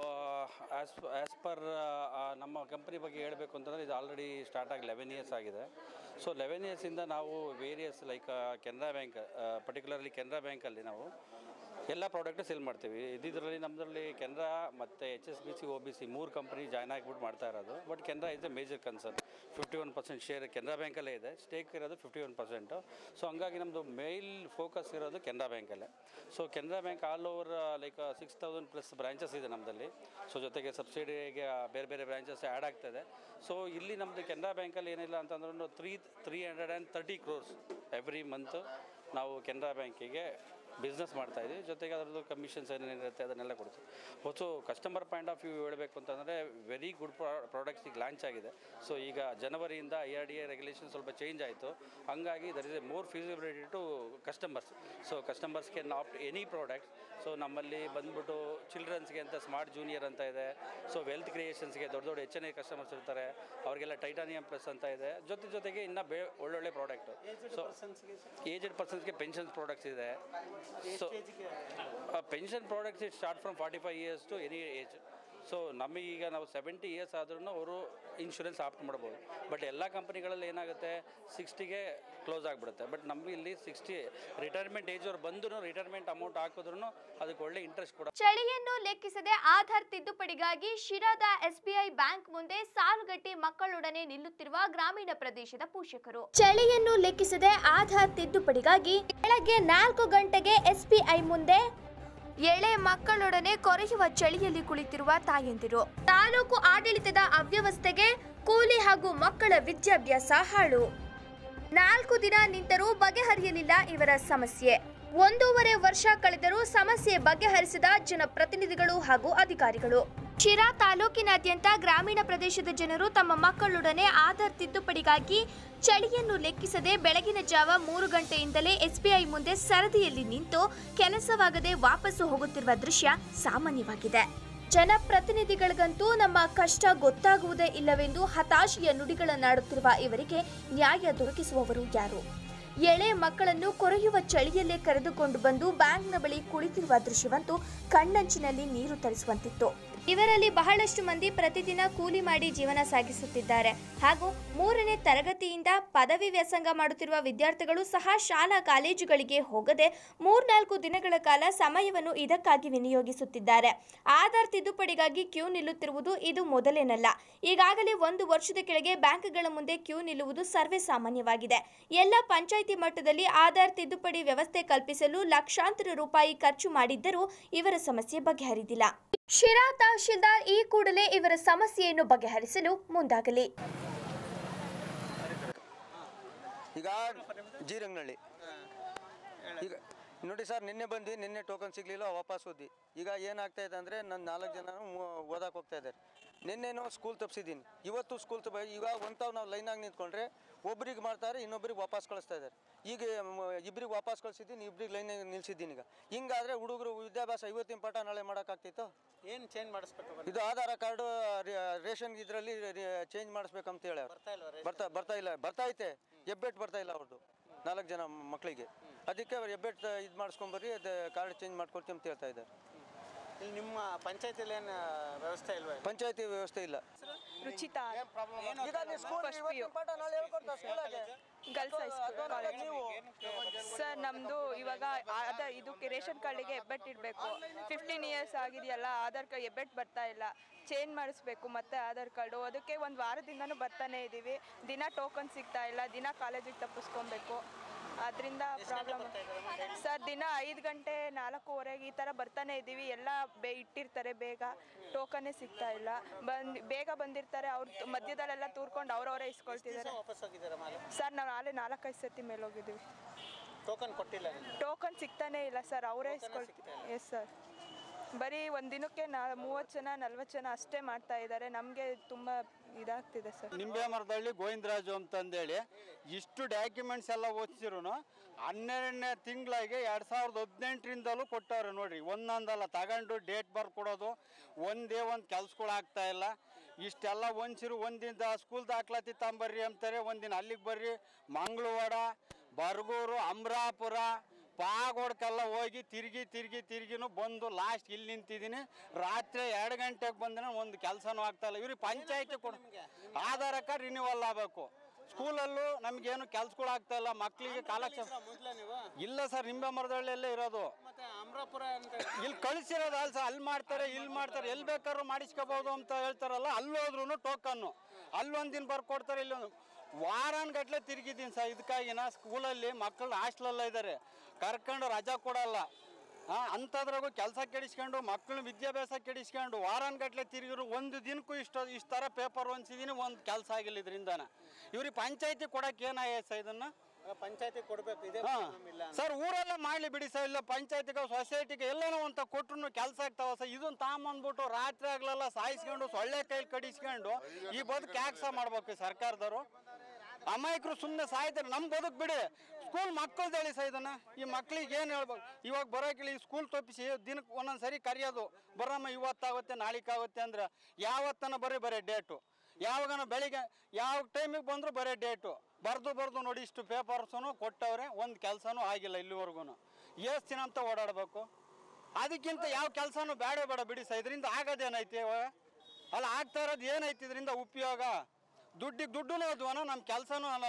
ಆ್ಯಸ್ ಆ್ಯಸ್ ಪರ್ ನಮ್ಮ ಕಂಪ್ನಿ ಬಗ್ಗೆ ಹೇಳಬೇಕು ಅಂತಂದರೆ ಇದು ಆಲ್ರೆಡಿ ಸ್ಟಾರ್ಟ್ ಆಗಿ ಲೆವೆನ್ ಇಯರ್ಸ್ ಆಗಿದೆ ಸೊ ಲೆವೆನ್ ಇಯರ್ಸಿಂದ ನಾವು various like Canara Bank particularly Canara ಬ್ಯಾಂಕಲ್ಲಿ ನಾವು ಎಲ್ಲ ಪ್ರಾಡಕ್ಟ್ ಸೇಲ್ ಮಾಡ್ತೀವಿ ಇದ್ದಿದ್ರಲ್ಲಿ ನಮ್ಮದ್ರಲ್ಲಿ ಕೆನರಾ ಮತ್ತು H S B C O B C ಮೂರು ಕಂಪ್ನಿ ಜಾಯ್ನ್ ಆಗಿಬಿಟ್ಟು ಮಾಡ್ತಾ ಇರೋದು but Canara is a major concern fifty one percent share Canara ಬ್ಯಾಂಕಲ್ಲೇ ಇದೆ ಸ್ಟೇಕ್ ಇರೋದು ಫಿಫ್ಟಿ ಒನ್ ಪರ್ಸೆಂಟು ಸೊ ಹಂಗಾಗಿ ನಮ್ಮದು ಮೇಲ್ ಫೋಕಸ್ ಇರೋದು ಕೆನರಾ ಬ್ಯಾಂಕಲ್ಲೇ so Canara Bank all over like six thousand plus branches ಇದೆ ನಮ್ಮದಲ್ಲಿ ಸೊ ಜೊತೆಗೆ ಸಬ್ಸಿಡಿಗೆ ಬೇರೆ ಬೇರೆ ಬ್ರಾಂಚಸ್ ಆ್ಯಡ್ ಆಗ್ತದೆ ಸೊ ಇಲ್ಲಿ ನಮ್ಮದು ಕೆನರಾ ಬ್ಯಾಂಕಲ್ಲಿ ಏನಿಲ್ಲ ಅಂತಂದ್ರೂ three three hundred and thirty crores every month ನಾವು ಕೆನರಾ ಬ್ಯಾಂಕಿಗೆ ಬಿಸ್ನೆಸ್ ಮಾಡ್ತಾ ಇದ್ದೀವಿ ಜೊತೆಗೆ ಅದರದ್ದು ಕಮಿಷನ್ಸ್ ಏನೇನಿರುತ್ತೆ ಅದನ್ನೆಲ್ಲ ಕೊಡ್ತೀವಿ ಹೊಸ ಕಸ್ಟಮರ್ ಪಾಯಿಂಟ್ ಆಫ್ ವ್ಯೂ ಹೇಳಬೇಕು ಅಂತಂದರೆ ವೆರಿ ಗುಡ್ ಪ್ರಾಡಕ್ಟ್ಸ್ ಈಗ ಲಾಂಚ್ ಆಗಿದೆ ಸೊ ಈಗ ಜನವರಿಯಿಂದ I R D A regulation ಸ್ವಲ್ಪ ಚೇಂಜ್ ಆಯಿತು ಹಂಗಾಗಿ there is a more feasibility to customers so customers can opt any product so ನಮ್ಮಲ್ಲಿ ಬಂದ್ಬಿಟ್ಟು ಚಿಲ್ಡ್ರನ್ಸ್ಗೆ ಅಂತ ಸ್ಮಾರ್ಟ್ ಜೂನಿಯರ್ ಅಂತ ಇದೆ ಸೊ ವೆಲ್ತ್ ಕ್ರಿಯೇಷನ್ಸ್ಗೆ ದೊಡ್ಡ ದೊಡ್ಡ ಎಚ್ ಎನ್ ಐ ಕಸ್ಟಮರ್ಸ್ ಇರ್ತಾರೆ ಅವರಿಗೆಲ್ಲ ಟೈಟಾನಿಯಂ ಪ್ಲಸ್ ಅಂತ ಇದೆ ಜೊತೆ ಜೊತೆಗೆ ಇನ್ನೂ ಬೇ ಒಳ್ಳೊಳ್ಳೆ ಪ್ರಾಡಕ್ಟು ಸೊ ಏಜೆಡ್ ಪರ್ಸನ್ಸ್ಗೆ ಪೆನ್ಷನ್ಸ್ ಪ್ರಾಡಕ್ಟ್ಸ್ ಇದೆ so pension products it start from forty five years to any age so ನಮಗೀಗ ನಾವು ಸೆವೆಂಟಿ ಇಯರ್ಸ್ ಆದ್ರೂ ಅವರು ಇನ್ಶೂರೆನ್ಸ್ ಆಪ್ಟ್ ಮಾಡ್ಬೋದು ಬಟ್ ಎಲ್ಲ ಕಂಪನಿಗಳಲ್ಲಿ ಏನಾಗುತ್ತೆ ಸಿಕ್ಸ್ಟಿಗೆ ಕ್ಲೋಸ್ ಆಗಿಬಿಡುತ್ತೆ ಬಟ್ ನಮಗೆ ಇಲ್ಲಿ ಸಿಕ್ಸ್ಟಿ ರಿಟೈರ್ಮೆಂಟ್ ಏಜ್ ಅವ್ರು ಬಂದರೂ ರಿಟೈರ್ಮೆಂಟ್ ಅಮೌಂಟ್ ಹಾಕಿದ್ರು ಅದಕ್ಕೆ ಒಳ್ಳೆ ಇಂಟ್ರೆಸ್ಟ್ ಕೂಡ ಚಳಿಯನ್ನು ಲೆಕ್ಕಿಸದೆ ಆಧಾರ್ ತಿದ್ದುಪಡಿಗಾಗಿ ಶಿರಾದ ಎಸ್ಬಿಐ ಬ್ಯಾಂಕ್ ಮುಂದೆ ಸಾಲುಗಟ್ಟಿ ಮಕ್ಕಳೊಡನೆ ನಿಲ್ಲುತ್ತಿರುವ ಗ್ರಾಮೀಣ ಪ್ರದೇಶದ ಪೋಷಕರು ಚಳಿಯನ್ನು ಲೆಕ್ಕಿಸದೆ ಆಧಾರ್ ತಿದ್ದುಪಡಿಗಾಗಿ ಬೆಳಗ್ಗೆ ನಾಲ್ಕು ಗಂಟೆಗೆ ಎಸ್ಬಿಐ ಮುಂದೆ ಎಳೆ ಮಕ್ಕಳೊಡನೆ ಕೊರೆಯುವ ಚಳಿಯಲ್ಲಿ ಕುಳಿತಿರುವ ತಾಯಂದಿರು ತಾಲೂಕು ಆಡಳಿತದ ಅವ್ಯವಸ್ಥೆಗೆ ಕೂಲಿ ಹಾಗೂ ಮಕ್ಕಳ ವಿದ್ಯಾಭ್ಯಾಸ ಹಾಳು ನಾಲ್ಕು ದಿನ ನಿಂತರೂ ಬಗೆಹರಿಯಲಿಲ್ಲ ಇವರ ಸಮಸ್ಯೆ ಒಂದೂವರೆ ವರ್ಷ ಕಳೆದರೂ ಸಮಸ್ಯೆ ಬಗೆಹರಿಸಿದ ಜನಪ್ರತಿನಿಧಿಗಳು ಹಾಗೂ ಅಧಿಕಾರಿಗಳು ಶಿರಾ ತಾಲೂಕಿನಾದ್ಯಂತ ಗ್ರಾಮೀಣ ಪ್ರದೇಶದ ಜನರು ತಮ್ಮ ಮಕ್ಕಳೊಡನೆ ಆಧಾರ್ ತಿದ್ದುಪಡಿಗಾಗಿ ಚಳಿಯನ್ನು ಲೆಕ್ಕಿಸದೆ ಬೆಳಗಿನ ಜಾವ ಮೂರು ಗಂಟೆಯಿಂದಲೇ ಎಸ್ಬಿಐ ಮುಂದೆ ಸರದಿಯಲ್ಲಿ ನಿಂತು ಕೆಲಸವಾಗದೆ ವಾಪಸ್ಸು ಹೋಗುತ್ತಿರುವ ದೃಶ್ಯ ಸಾಮಾನ್ಯವಾಗಿದೆ ಜನಪ್ರತಿನಿಧಿಗಳಿಗಂತೂ ನಮ್ಮ ಕಷ್ಟ ಗೊತ್ತಾಗುವುದೇ ಇಲ್ಲವೆಂದು ಹತಾಶೆಯ ನುಡಿಗಳನ್ನಾಡುತ್ತಿರುವ ಇವರಿಗೆ ನ್ಯಾಯ ದೊರಕಿಸುವವರು ಯಾರು ಎಳೆ ಮಕ್ಕಳನ್ನು ಕೊರೆಯುವ ಚಳಿಯಲ್ಲೇ ಕರೆದುಕೊಂಡು ಬಂದು ಬ್ಯಾಂಕ್ನ ಬಳಿ ಕುಳಿತಿರುವ ದೃಶ್ಯವಂತೂ ಕಣ್ಣಂಚಿನಲ್ಲಿ ನೀರು ತರಿಸುವಂತಿತ್ತು ಇವರಲ್ಲಿ ಬಹಳಷ್ಟು ಮಂದಿ ಪ್ರತಿದಿನ ಕೂಲಿ ಮಾಡಿ ಜೀವನ ಸಾಗಿಸುತ್ತಿದ್ದಾರೆ ಹಾಗೂ ಮೂರನೇ ತರಗತಿಯಿಂದ ಪದವಿ ವ್ಯಾಸಂಗ ಮಾಡುತ್ತಿರುವ ವಿದ್ಯಾರ್ಥಿಗಳು ಸಹ ಶಾಲಾ ಕಾಲೇಜುಗಳಿಗೆ ಹೋಗದೆ ಮೂರ್ನಾಲ್ಕು ದಿನಗಳ ಕಾಲ ಸಮಯವನ್ನು ಇದಕ್ಕಾಗಿ ವಿನಿಯೋಗಿಸುತ್ತಿದ್ದಾರೆ ಆಧಾರ್ ತಿದ್ದುಪಡಿಗಾಗಿ ಕ್ಯೂ ನಿಲ್ಲುತ್ತಿರುವುದು ಇದು ಮೊದಲೇನಲ್ಲ ಈಗಾಗಲೇ ಒಂದು ವರ್ಷದ ಕೆಳಗೆ ಬ್ಯಾಂಕ್ಗಳ ಮುಂದೆ ಕ್ಯೂ ನಿಲ್ಲುವುದು ಸರ್ವೇ ಸಾಮಾನ್ಯವಾಗಿದೆ ಎಲ್ಲ ಪಂಚಾಯಿತಿ ಮಟ್ಟದಲ್ಲಿ ಆಧಾರ್ ತಿದ್ದುಪಡಿ ವ್ಯವಸ್ಥೆ ಕಲ್ಪಿಸಲು ಲಕ್ಷಾಂತರ ರೂಪಾಯಿ ಖರ್ಚು ಮಾಡಿದ್ದರೂ ಇವರ ಸಮಸ್ಯೆ ಬಗೆಹರಿದಿಲ್ಲ ಶಿರಾ ತಹಶೀಲ್ದಾರ್ ಈ ಕೂಡಲೇ ಇವರ ಸಮಸ್ಯೆಯನ್ನು ಬಗೆಹರಿಸಲು ಮುಂದಾಗಲಿ ಈಗ ಜೀರಂಗನಹಳ್ಳಿ ಈಗ ನೋಡಿ ಸರ್ ನಿನ್ನೆ ಬಂದು ನಿನ್ನೆ ಟೋಕನ್ ಸಿಗಲಿಲ್ಲ ವಾಪಸ್ ಹೋದ್ವಿ ಈಗ ಏನಾಗ್ತಾ ಇದೆ ಅಂದರೆ ನನ್ನ ನಾಲ್ಕು ಜನ ಓದಕ್ಕೆ ಹೋಗ್ತಾ ಇದ್ದಾರೆ ನಿನ್ನೆನೋ ಸ್ಕೂಲ್ ತಪ್ಪಿಸಿದ್ದೀನಿ ಇವತ್ತು ಸ್ಕೂಲ್ ತಪ್ಪ ಈಗ ಒಂತಾವ್ ನಾವು ಲೈನಾಗಿ ನಿಂತ್ಕೊಂಡ್ರೆ ಒಬ್ರಿಗೆ ಮಾಡ್ತಾರೆ ಇನ್ನೊಬ್ರಿಗೆ ವಾಪಸ್ ಕಳಿಸ್ತಾ ಇದ್ದಾರೆ ಈಗ ಇಬ್ರಿಗೆ ವಾಪಸ್ ಕಳಿಸಿದ್ದೀನಿ ಇಬ್ರಿಗೆ ಲೈನಾಗಿ ನಿಲ್ಸಿದ್ದೀನಿ ಈಗ ಹಿಂಗಾದ್ರೆ ಹುಡುಗರು ವಿದ್ಯಾಭ್ಯಾಸ ಇವತ್ತಿನ ಪಾಠ ನಾಳೆ ಮಾಡೋಕ್ಕಾಗ್ತಿತ್ತು ಏನು ಚೇಂಜ್ ಮಾಡಿಸ್ಬೇಕು ಇದು ಆಧಾರ್ ಕಾರ್ಡು ರೇಷನ್ ಇದರಲ್ಲಿ ಚೇಂಜ್ ಮಾಡಿಸ್ಬೇಕಂತ ಹೇಳಿ ಬರ್ತಾ ಬರ್ತಾ ಇಲ್ಲ ಬರ್ತಾ ಐತೆ ಹೆಬ್ಬೆಟ್ ಬರ್ತಾ ಇಲ್ಲ ಅವ್ರದ್ದು ನಾಲ್ಕು ಜನ ಮಕ್ಕಳಿಗೆ ಅದಕ್ಕೆ ಅವ್ರು ಹೆಬ್ಬೆಟ್ ಇದು ಮಾಡಿಸ್ಕೊಂಬರ್ರಿ ಅದು ಕಾರ್ಡ್ ಚೇಂಜ್ ಮಾಡ್ಕೊಡ್ತೀವಿ ಅಂತ ಹೇಳ್ತಾ ಇದ್ದಾರೆ ಇಲ್ಲಿ ನಿಮ್ಮ ಪಂಚಾಯತಿಲಿ ಏನು ವ್ಯವಸ್ಥೆ ಇಲ್ವಾ ಪಂಚಾಯತಿ ವ್ಯವಸ್ಥೆ ಇಲ್ಲ ರುಚಿತಾ ಈಗ ನೀವು ಸ್ಕೂಲ್ ಇವತ್ತಿನ ಪಾಠ ನಾಳೆ ಹೇಳ್ಕೊಡ್ತಾ ಸ್ಕೂಲಾಗೆ ಗರ್ಲ್ಸ್ ಹೈಸ್ಕೂಲ್ ಕಾಲೇಜ್ ಸರ್ ನಮ್ಮದು ಇವಾಗ ಅದ ಇದು ರೇಷನ್ ಕಾರ್ಡಿಗೆ ಹೆಬ್ಬೆಟ್ ಇಡಬೇಕು ಫಿಫ್ಟೀನ್ ಇಯರ್ಸ್ ಆಗಿದೆಯಲ್ಲ ಆಧಾರ್ ಕಾರ್ಡ್ ಹೆಬ್ಬೆಟ್ ಬರ್ತಾ ಇಲ್ಲ ಚೇಂಜ್ ಮಾಡಿಸ್ಬೇಕು ಮತ್ತೆ ಆಧಾರ್ ಕಾರ್ಡು ಅದಕ್ಕೆ ಒಂದು ವಾರದಿಂದನೂ ಬರ್ತಾನೆ ಇದ್ದೀವಿ ದಿನ ಟೋಕನ್ ಸಿಗ್ತಾ ಇಲ್ಲ ದಿನ ಕಾಲೇಜಿಗೆ ತಪ್ಪಿಸ್ಕೊಬೇಕು ಅದರಿಂದ ಪ್ರಾಬ್ಲಮ್ ಸರ್ ದಿನ ಐದು ಗಂಟೆ ನಾಲ್ಕೂವರೆಗೆ ಈ ಥರ ಬರ್ತಾನೆ ಇದ್ದೀವಿ ಎಲ್ಲ ಬೇ ಇಟ್ಟಿರ್ತಾರೆ ಬೇಗ ಟೋಕನ್ನೇ ಸಿಗ್ತಾ ಇಲ್ಲ ಬಂದು ಬೇಗ ಬಂದಿರ್ತಾರೆ ಅವ್ರು ಮಧ್ಯದಲ್ಲೆಲ್ಲ ತೂರ್ಕೊಂಡು ಅವ್ರವರೇ ಇಸ್ಕೊಳ್ತಿದ್ದಾರೆ ವಾಪಸ್ ಹೋಗಿದ್ದಾರೆ ಮಾಲೆ ಸರ್ ನಾವು ನಾಳೆ ನಾಲ್ಕೈದು ಸತಿ ಮೇಲೆ ಹೋಗಿದ್ದೀವಿ ಟೋಕನ್ ಕೊಟ್ಟಿಲ್ಲ ನಿಮ್ಗೆ ಟೋಕನ್ ಸಿಗ್ತಾನೆ ಇಲ್ಲ ಸರ್ ಅವರೇ ಇಸ್ಕೊಳ್ತಾರೆ ಎಸ್ ಸರ್ ಬರೀ ಒಂದು ದಿನಕ್ಕೆ ನಾ ಮೂವತ್ತು ಜನ ನಲ್ವತ್ತು ಜನ ಅಷ್ಟೇ ಮಾಡ್ತಾ ಇದ್ದಾರೆ ನಮಗೆ ತುಂಬ ಇದಾಗ್ತಿದೆ ಸರ್ ನಿಂಬೆ ಮರದಳ್ಳಿ ಗೋವಿಂದರಾಜು ಅಂತಂದೇಳಿ ಇಷ್ಟು ಡಾಕ್ಯುಮೆಂಟ್ಸ್ ಎಲ್ಲ ಓದಿಸಿರು ಹನ್ನೆರಡನೇ ತಿಂಗಳಿಗೆ ಎರಡು ಸಾವಿರದ ಹದಿನೆಂಟರಿಂದಲೂ ಕೊಟ್ಟವ್ರೆ ನೋಡ್ರಿ ಒಂದೊಂದಲ್ಲ ತಗೊಂಡು ಡೇಟ್ ಬರ್ ಕೊಡೋದು ಒಂದೇ ಒಂದು ಕೆಲ್ಸಗಳು ಆಗ್ತಾ ಇಲ್ಲ ಇಷ್ಟೆಲ್ಲ ಒಂದ್ಸಿರು ಒಂದಿನ ಸ್ಕೂಲ್ ದಾಖಲಾತಿ ತಗೊಂಬರ್ರಿ ಅಂತಾರೆ ಒಂದಿನ ಅಲ್ಲಿಗೆ ಬರ್ರಿ ಮಂಗಳವಾಡ ಬರಗೂರು ಅಮರಾಪುರ ಪಾಗೋಡ್ಕೆಲ್ಲ ಹೋಗಿ ತಿರುಗಿ ತಿರುಗಿ ತಿರುಗಿನೂ ಬಂದು ಲಾಸ್ಟ್ ಇಲ್ಲಿ ನಿಂತಿದ್ದೀನಿ ರಾತ್ರಿ ಎರಡು ಗಂಟೆಗೆ ಬಂದ್ರೆ ಒಂದು ಕೆಲಸನೂ ಆಗ್ತಾ ಇಲ್ಲ ಇವ್ರಿಗೆ ಪಂಚಾಯತಿ ಕೊಡು ಆಧಾರ ಕಾರ್ಡ್ ರಿನ್ಯೂವಲ್ ಆಗಬೇಕು ಸ್ಕೂಲಲ್ಲೂ ನಮಗೇನು ಕೆಲ್ಸಗಳು ಆಗ್ತಾ ಇಲ್ಲ ಮಕ್ಕಳಿಗೆ ಕಾಲಕ್ಷೇಪ ಮೊದಲ ನೀವು ಇಲ್ಲ ಸರ್ ನಿಂಬೆ ಮರದಳ್ಳಿಯಲ್ಲೇ ಇರೋದು ಮತ್ತೆ ಅಮರಾಪುರ ಅಂತ ಇಲ್ಲಿ ಕಳಿಸಿರೋದು ಅಲ್ಲ ಸರ್ ಅಲ್ಲಿ ಮಾಡ್ತಾರೆ ಇಲ್ಲಿ ಮಾಡ್ತಾರೆ ಎಲ್ಲಿ ಬೇಕಾದ್ರೂ ಮಾಡಿಸ್ಕೋಬಹುದು ಅಂತ ಹೇಳ್ತಾರಲ್ಲ ಅಲ್ಲಿ ಹೋದ್ರೂ ಟೋಕನ್ನು ಅಲ್ಲೊಂದು ದಿನ ಬರ್ಕೊಡ್ತಾರೆ ಇಲ್ಲೊಂದು ವಾರಾನ್ಗಟ್ಲೆ ತಿರುಗಿದ್ದೀನಿ ಸರ್ ಇದಕ್ಕಾಗಿನ ಸ್ಕೂಲಲ್ಲಿ ಮಕ್ಕಳು ಹಾಸ್ಟೆಲಲ್ಲ ಇದ್ದಾರೆ ಕರ್ಕೊಂಡು ರಜಾ ಕೊಡಲ್ಲ ಹಾಂ ಅಂಥದ್ರಾಗೂ ಕೆಲಸ ಕೆಡಿಸ್ಕೊಂಡು ಮಕ್ಕಳು ವಿದ್ಯಾಭ್ಯಾಸ ಕೆಡಿಸ್ಕೊಂಡು ವಾರಾನ್ಗಟ್ಲೆ ತಿರುಗಿರು ಒಂದು ದಿನಕ್ಕೂ ಇಷ್ಟು ಇಷ್ಟು ಥರ ಪೇಪರ್ ಹೊಂದಿಸಿದ್ದೀನಿ ಒಂದು ಕೆಲಸ ಆಗಿಲ್ಲ ಇದರಿಂದನ ಇವ್ರಿಗೆ ಪಂಚಾಯತಿ ಕೊಡಕ್ಕೆ ಏನಾಗಿದೆ ಸರ್ ಇದನ್ನು ಪಂಚಾಯತಿ ಕೊಡ್ಬೇಕು ಇದೇ ಹಾ. problem ಇಲ್ಲ ಅಂತ. ಸರ್ ಊರೆಲ್ಲ ಮಾಡ್ಲಿ ಬಿಡಿ ಸರ್ ಇಲ್ಲ ಪಂಚಾಯತಿಗೆ ಸೊಸೈಟಿಗೆ ಎಲ್ಲನೋ ಅಂತ ಕೊಟ್ರು ಕೆಲಸ ಆಗ್ತಾವ ಸರ್ ಇದನ್ನ ತಾಂಬಂದ್ಬಿಟ್ಟು ರಾತ್ರಿ ಆಗ್ಲೆಲ್ಲ ಸಾಯಿಸ್ಕೊಂಡು ಸೊಳ್ಳೆ ಕೈಲಿ ಕಡಿಸ್ಕೊಂಡು ಈ ಬದುಕು ಯಾಕೆ ಸಹ ಮಾಡ್ಬೇಕು ಈ ಸರ್ಕಾರದವರು ಅಮಾಯಕರು ಸುಮ್ಮನೆ ಸಾಯ್ತಾರೆ ನಮ್ಮ ಬದುಕು ಬಿಡಿ ಸ್ಕೂಲ್ ಮಕ್ಕಳು ಹೇಳಿ ಸರ್ ಇದನ್ನ ಈ ಮಕ್ಳಿಗೆ ಏನು ಹೇಳ್ಬೇಕು ಇವಾಗ ಬರೋಕಿಲ್ಲ ಈ ಸ್ಕೂಲ್ ತಪ್ಪಿಸಿ ದಿನಕ್ಕೆ ಒಂದೊಂದು ಸರಿ ಕರೆಯೋದು ಬರಮ್ಮ ಇವತ್ತಾಗುತ್ತೆ ನಾಳಿಕಾಗುತ್ತೆ ಅಂದ್ರೆ ಯಾವತ್ತನ ಬರೀ ಬರೀ ಡೇಟು ಯಾವಾಗನ ಬೆಳಿಗ್ಗೆ ಯಾವ ಟೈಮಿಗೆ ಬಂದರೂ ಬರೀ ಡೇಟು ಬರ್ದು ಬರ್ದು ನೋಡಿ ಇಷ್ಟು ಪೇಪರ್ಸೂ ಕೊಟ್ಟವ್ರೆ ಒಂದು ಕೆಲಸನೂ ಆಗಿಲ್ಲ ಇಲ್ಲಿವರೆಗೂ ಎಷ್ಟು ದಿನ ಅಂತ ಓಡಾಡಬೇಕು ಅದಕ್ಕಿಂತ ಯಾವ ಕೆಲಸನೂ ಬೇಡ ಬೇಡ ಬಿಡಿ ಸರ್ ಇದರಿಂದ ಆಗೋದೇನೈತಿ ಇವಾಗ ಅಲ್ಲ ಆಗ್ತಾ ಇರೋದು ಏನೈತಿ ಇದರಿಂದ ಉಪಯೋಗ ದುಡ್ಡಿಗೆ ದುಡ್ಡು ಅದ್ವನ ನಮ್ಮ ಕೆಲಸನೂ ಅಲ್ಲ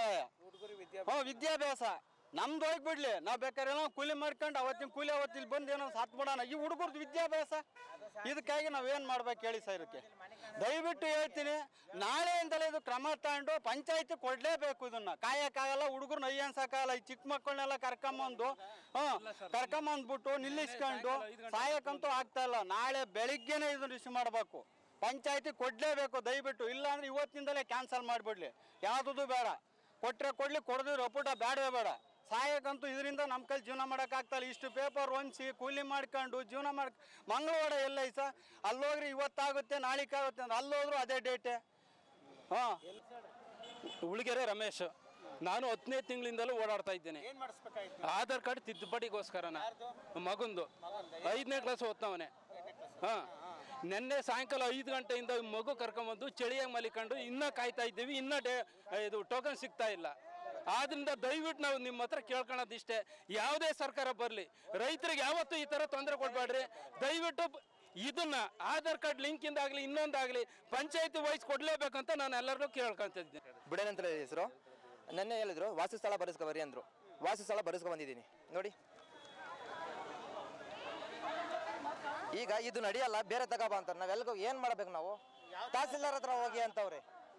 ಹ್ಞೂ ವಿದ್ಯಾಭ್ಯಾಸ ನಮ್ದು ಹೋಗ್ಬಿಡ್ಲಿ ನಾವು ಬೇಕಾದ್ರೆ ಏನೋ ಕೂಲಿ ಮಾಡ್ಕೊಂಡು ಅವತ್ತಿನ ಕೂಲಿ ಅವತ್ತು ಇಲ್ಲಿ ಬಂದು ಏನೋ ಸತ್ ಬಿಡೋಣ ಈ ಹುಡುಗರ್ದು ವಿದ್ಯಾಭ್ಯಾಸ ಇದಕ್ಕಾಗಿ ನಾವೇನು ಮಾಡ್ಬೇಕು ಹೇಳಿ ಸರ್ ಇದಕ್ಕೆ ದಯವಿಟ್ಟು ಹೇಳ್ತೀನಿ ನಾಳೆಯಿಂದಲೇ ಇದು ಕ್ರಮ ತಗೊಂಡು ಪಂಚಾಯತಿ ಕೊಡಲೇಬೇಕು ಇದನ್ನ ಕಾಯಕ್ಕಾಗಲ್ಲ ಹುಡುಗರು ನೈ ಅನ್ಸಕ್ಕಾಗಲ್ಲ ಈ ಚಿಕ್ಕ ಮಕ್ಕಳನ್ನೆಲ್ಲ ಕರ್ಕೊಂಬಂದು ಹಾಂ ಕರ್ಕೊಂಬಂದ್ಬಿಟ್ಟು ನಿಲ್ಲಿಸ್ಕೊಂಡು ಸಾಯಕ್ಕಂತೂ ಆಗ್ತಾ ಇಲ್ಲ ನಾಳೆ ಬೆಳಿಗ್ಗೆನೇ ಇದನ್ನ ರಿಸೀವ್ ಮಾಡಬೇಕು ಪಂಚಾಯತಿ ಕೊಡಲೇಬೇಕು ದಯವಿಟ್ಟು ಇಲ್ಲ ಅಂದ್ರೆ ಇವತ್ತಿನಿಂದಲೇ ಕ್ಯಾನ್ಸಲ್ ಮಾಡಿಬಿಡ್ಲಿ ಯಾವುದೂ ಬೇಡ ಕೊಟ್ಟರೆ ಕೊಡಲಿ ಕೊಡದಿರೋ ಒಪ್ಪುಟ ಬೇಡವೇ ಬೇಡ ಸಾಯಕ್ಕಂತೂ ಇದರಿಂದ ನಮ್ಮ ಕೈಲಿ ಜೀವನ ಮಾಡೋಕ್ಕಾಗ್ತಾಯಿಲ್ಲ ಇಷ್ಟು ಪೇಪರ್ ಹೊಂದಿಸಿ ಕೂಲಿ ಮಾಡ್ಕೊಂಡು ಜೀವನ ಮಾಡಿ ಮಂಗಳವಾರ ಎಲ್ಲ ಐಸ ಅಲ್ಲೋಗ್ರಿ ಇವತ್ತಾಗುತ್ತೆ ನಾಳಿಕಾಗುತ್ತೆ ಅಂದ್ರೆ ಅಲ್ಲೋದ್ರು ಅದೇ ಡೇಟೆ ಹಾಂ ಉಳಿಗೆರೆ ರಮೇಶ್ ನಾನು ಹತ್ತನೇ ತಿಂಗಳಿಂದಲೂ ಓಡಾಡ್ತಾ ಇದ್ದೇನೆ ಏನ್ ಮಾಡಿಸ್ಬೇಕಾಯ್ತು ಆಧಾರ್ ಕಾರ್ಡ್ ತಿದ್ದುಪಡಿಗೋಸ್ಕರನ ಮಗಂದು ಐದನೇ ಕ್ಲಾಸ್ ಓದ್ತಾವನೆ ಹಾಂ ನಿನ್ನೆ ಸಾಯಂಕಾಲ ಐದು ಗಂಟೆಯಿಂದ ಮಗು ಕರ್ಕೊಂಬಂದು ಚಳಿಯಾಗಿ ಮಲಿಕೊಂಡು ಇನ್ನೂ ಕಾಯ್ತಾ ಇದ್ದೀವಿ ಇನ್ನೂ ಡೇ ಇದು ಟೋಕನ್ ಸಿಗ್ತಾ ಇಲ್ಲ ಆದ್ರಿಂದ ದಯವಿಟ್ಟು ನಾವು ನಿಮ್ಮ ಹತ್ರ ಕೇಳ್ಕೊಳ್ಳೋದು ಇಷ್ಟೇ ಯಾವುದೇ ಸರ್ಕಾರ ಬರಲಿ ರೈತರಿಗೆ ಯಾವತ್ತೂ ಈ ಥರ ತೊಂದರೆ ಕೊಡಬೇಡ್ರಿ ದಯವಿಟ್ಟು ಬ- ಇದನ್ನ ಆಧಾರ್ ಕಾರ್ಡ್ ಲಿಂಕಿಂದ ಆಗಲಿ ಇನ್ನೊಂದಾಗಲಿ ಪಂಚಾಯತಿ ವೈಸ್ ಕೊಡಲೇಬೇಕಂತ ನಾನು ಎಲ್ಲರಿಗೂ ಕೇಳ್ಕೊಂತಿದ್ದೀನಿ ಬಿಡನ್ ಅಂತ ಹೇಳಿ ಹೆಸರು ನೆನ್ನೆ ಹೇಳಿದ್ರು ವಾಸಸ್ಥಳ ಬರೆಸ್ಕೊ ಬರ್ರಿ ಅಂದರು ವಾಸಸ್ಥಳ ಬರೆಸ್ಕೊ ಬಂದಿದ್ದೀನಿ ನೋಡಿ ಈಗ ಇದು ನಡೆಯಲ್ಲ ಬೇರೆ ತಗೋಬಾ ಅಂತಾರೆ ನಾವೆಲ್ಗೂ ಏನು ಮಾಡ್ಬೇಕು ನಾವು ತಹಸೀಲ್ದಾರ್ ಹತ್ರ ಹೋಗಿ ಅಂತವ್ರೆ